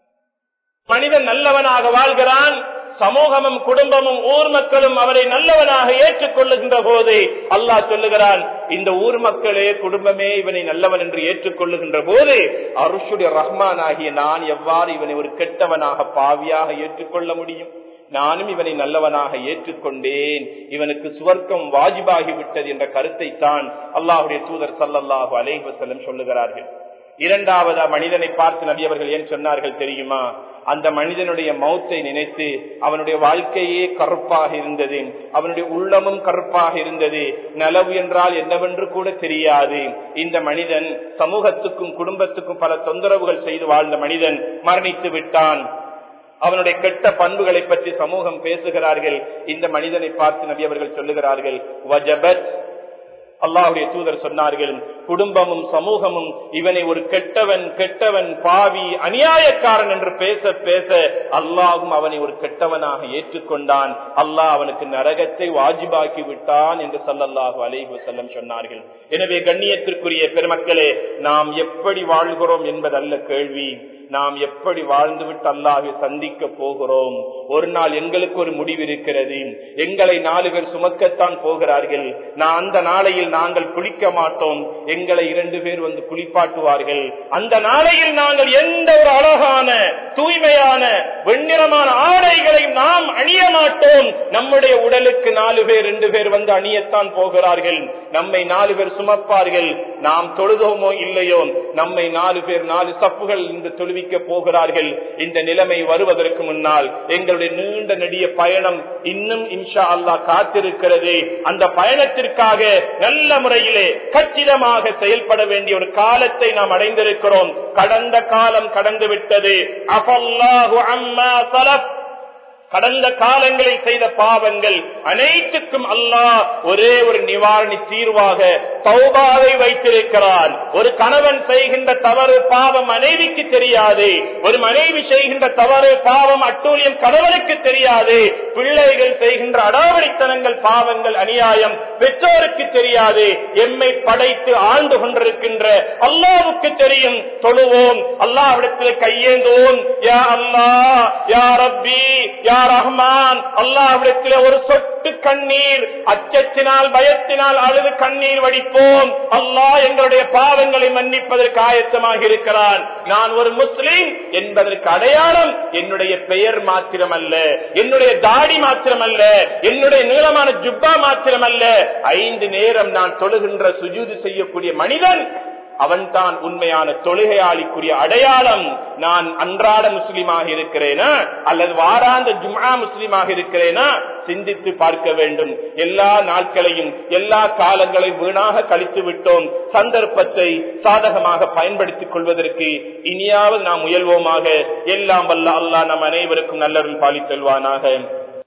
மனிதன் நல்லவனாக வாழ்கிறான் சமூகமும் குடும்பமும் ஊர் மக்களும் அவரை நல்லவனாக ஏற்றுக்கொள்ளுகின்ற போது அல்லாஹ் சொல்லுகிறான் இந்த ஊர் மக்களே குடும்பமே இவனை நல்லவன் என்று ஏற்றுக்கொள்ளுகின்ற போது அருஷுடைய ரஹ்மான் ஆகிய நான் எவ்வாறு இவனை ஒரு கெட்டவனாக பாவியாக ஏற்றுக்கொள்ள முடியும் நானும் இவனை நல்லவனாக ஏற்றுக்கொண்டேன் இவனுக்கு சுவர்க்கம் வாஜிபாகி விட்டது என்ற கருத்தை தான் அல்லாஹுடைய தூதர் சல்லல்லாஹு அலைஹி வஸல்லம் சொல்லுகிறார்கள் இரண்டாவது மனிதனை பார்த்து நபி அவர்கள் ஏன் சொன்னார்கள் தெரியுமா அந்த மனிதனுடைய மௌத்தை நினைத்து அவனுடைய வாழ்க்கையே கருப்பாக இருந்தது அவனுடைய உள்ளமும் கருப்பாக இருந்தது நலவு என்றால் என்னவென்று கூட தெரியாது இந்த மனிதன் சமூகத்துக்கும் குடும்பத்துக்கும் பல தொந்தரவுகள் செய்து வாழ்ந்த மனிதன் மரணித்து விட்டான் அவனுடைய கெட்ட பண்புகளை பற்றி சமூகம் பேசுகிறார்கள் இந்த மனிதனை பார்த்து நபி அவர்கள் சொல்லுகிறார்கள் வஜபத் அல்லாஹுடைய தூதர் சொன்னார்கள் குடும்பமும் சமூகமும் இவனை ஒரு கெட்டவன் கெட்டவன் பாவி அநியாயக்காரன் என்று பேச பேச அல்லாஹும் அவனை ஒரு கெட்டவனாக ஏற்றுக்கொண்டான் அல்லாஹ் அவனுக்கு நரகத்தை வாஜிபாக்கி விட்டான் என்று சல்லல்லாஹு அலைஹி செல்லம் சொன்னார்கள் எனவே கண்ணியத்திற்குரிய பெருமக்களே நாம் எப்படி வாழ்கிறோம் என்பதல்ல கேள்வி நாம் எப்படி வாழ்ந்துவிட்டு அல்லாஹை சந்திக்க போகிறோம் ஒரு நாள் எங்களுக்கு ஒரு முடிவு இருக்கிறது எங்களை நாலு பேர் சுமக்கத்தான் போகிறார்கள் நான் அந்த நாளையில் நாங்கள் குளிக்க மாட்டோம் எங்களை இரண்டு பேர் வந்து குளிப்பாட்டுவார்கள் அந்த நாளையில் நாங்கள் எந்த ஒரு அழகான தூய்மையான வெண்ணிறமான ஆடைகளை நாம் அணிய மாட்டோம் நம்முடைய உடலுக்கு நாலு பேர் ரெண்டு பேர் வந்து அணியத்தான் போகிறார்கள் நம்மை நாலு பேர் சுமப்பார்கள் நாம் தொழுதோமோ இல்லையோ நம்மை நாலு பேர் நாலு சப்புகள் இந்த தொழுவிக்க போகிறார்கள் இந்த நிலைமை வருவதற்கு முன்னால் எங்களுடைய நீண்ட நெடிய பயணம் இன்னும் இன்ஷா அல்லா காத்திருக்கிறது அந்த பயணத்திற்காக நல்ல முறையிலே கச்சிதமாக செயல்பட வேண்டிய ஒரு காலத்தை நாம் அடைந்திருக்கிறோம் கடந்த காலம் கடந்து விட்டது அஃபல்லாஹு அம்மா சலப் கடந்த காலங்களில் செய்த பாவங்கள் அனைத்துக்கும் அல்லாஹ் ஒரே ஒரு நிவாரணி தீர்வாக தௌபாவை வைத்திருக்கிறான் ஒரு கணவன் செய்கின்ற தவறு பாவம் மனைவிக்கு தெரியாது ஒரு மனைவி செய்கின்ற தவறு பாவம் அட்டூழியம் கணவனுக்கு தெரியாது பிள்ளைகள் செய்கின்ற அடாவடித்தனங்கள் பாவங்கள் அநியாயம் பெற்றோருக்கு தெரியாது எம்மை படைத்து ஆண்டு கொண்டிருக்கின்ற அல்லாவுக்கு தெரியும் தொழுவோம் அல்லாவிடத்தில் கையேந்துவோம் யா அல்லா யா ரப்பி யா ரஹ்மான் அல்லாவிடத்தில் ஒரு சொட்டு கண்ணீர் அச்சத்தினால் பயத்தினால் அழுது கண்ணீர் வடிப்போம் அல்லாஹ் எங்களுடைய பாவங்களை மன்னிப்பதற்கு ஆயத்தமாக இருக்கிறான் நான் ஒரு முஸ்லீம் என்பதற்கு அடையாளம் என்னுடைய பெயர் மாத்திரமல்ல என்னுடைய தாடி மாத்திரமல்ல என்னுடைய நீளமான ஜுப்பா மாத்திரமல்ல ஐந்து நேரம் நான் தொழுகின்ற சுஜூது செய்யக்கூடிய மனிதன் அவன்தான் உண்மையான தொழுகையாளிக்குரிய அடையாளம் நான் அன்றாட முஸ்லீமாக இருக்கிறேனா அல்லது வாராந்த ஜும்ஆ முஸ்லீமாக இருக்கிறேனா சிந்தித்து பார்க்க வேண்டும் எல்லா நாட்களையும் எல்லா காலங்களையும் வீணாக கழித்து விட்டோம் சந்தர்ப்பத்தை சாதகமாக பயன்படுத்திக் கொள்வதற்கு இனியாவது நாம் முயல்வோமாக எல்லாம் வல்ல அல்லாஹ் நம் அனைவருக்கும் நல்லருள் பாலித்தல்வானாக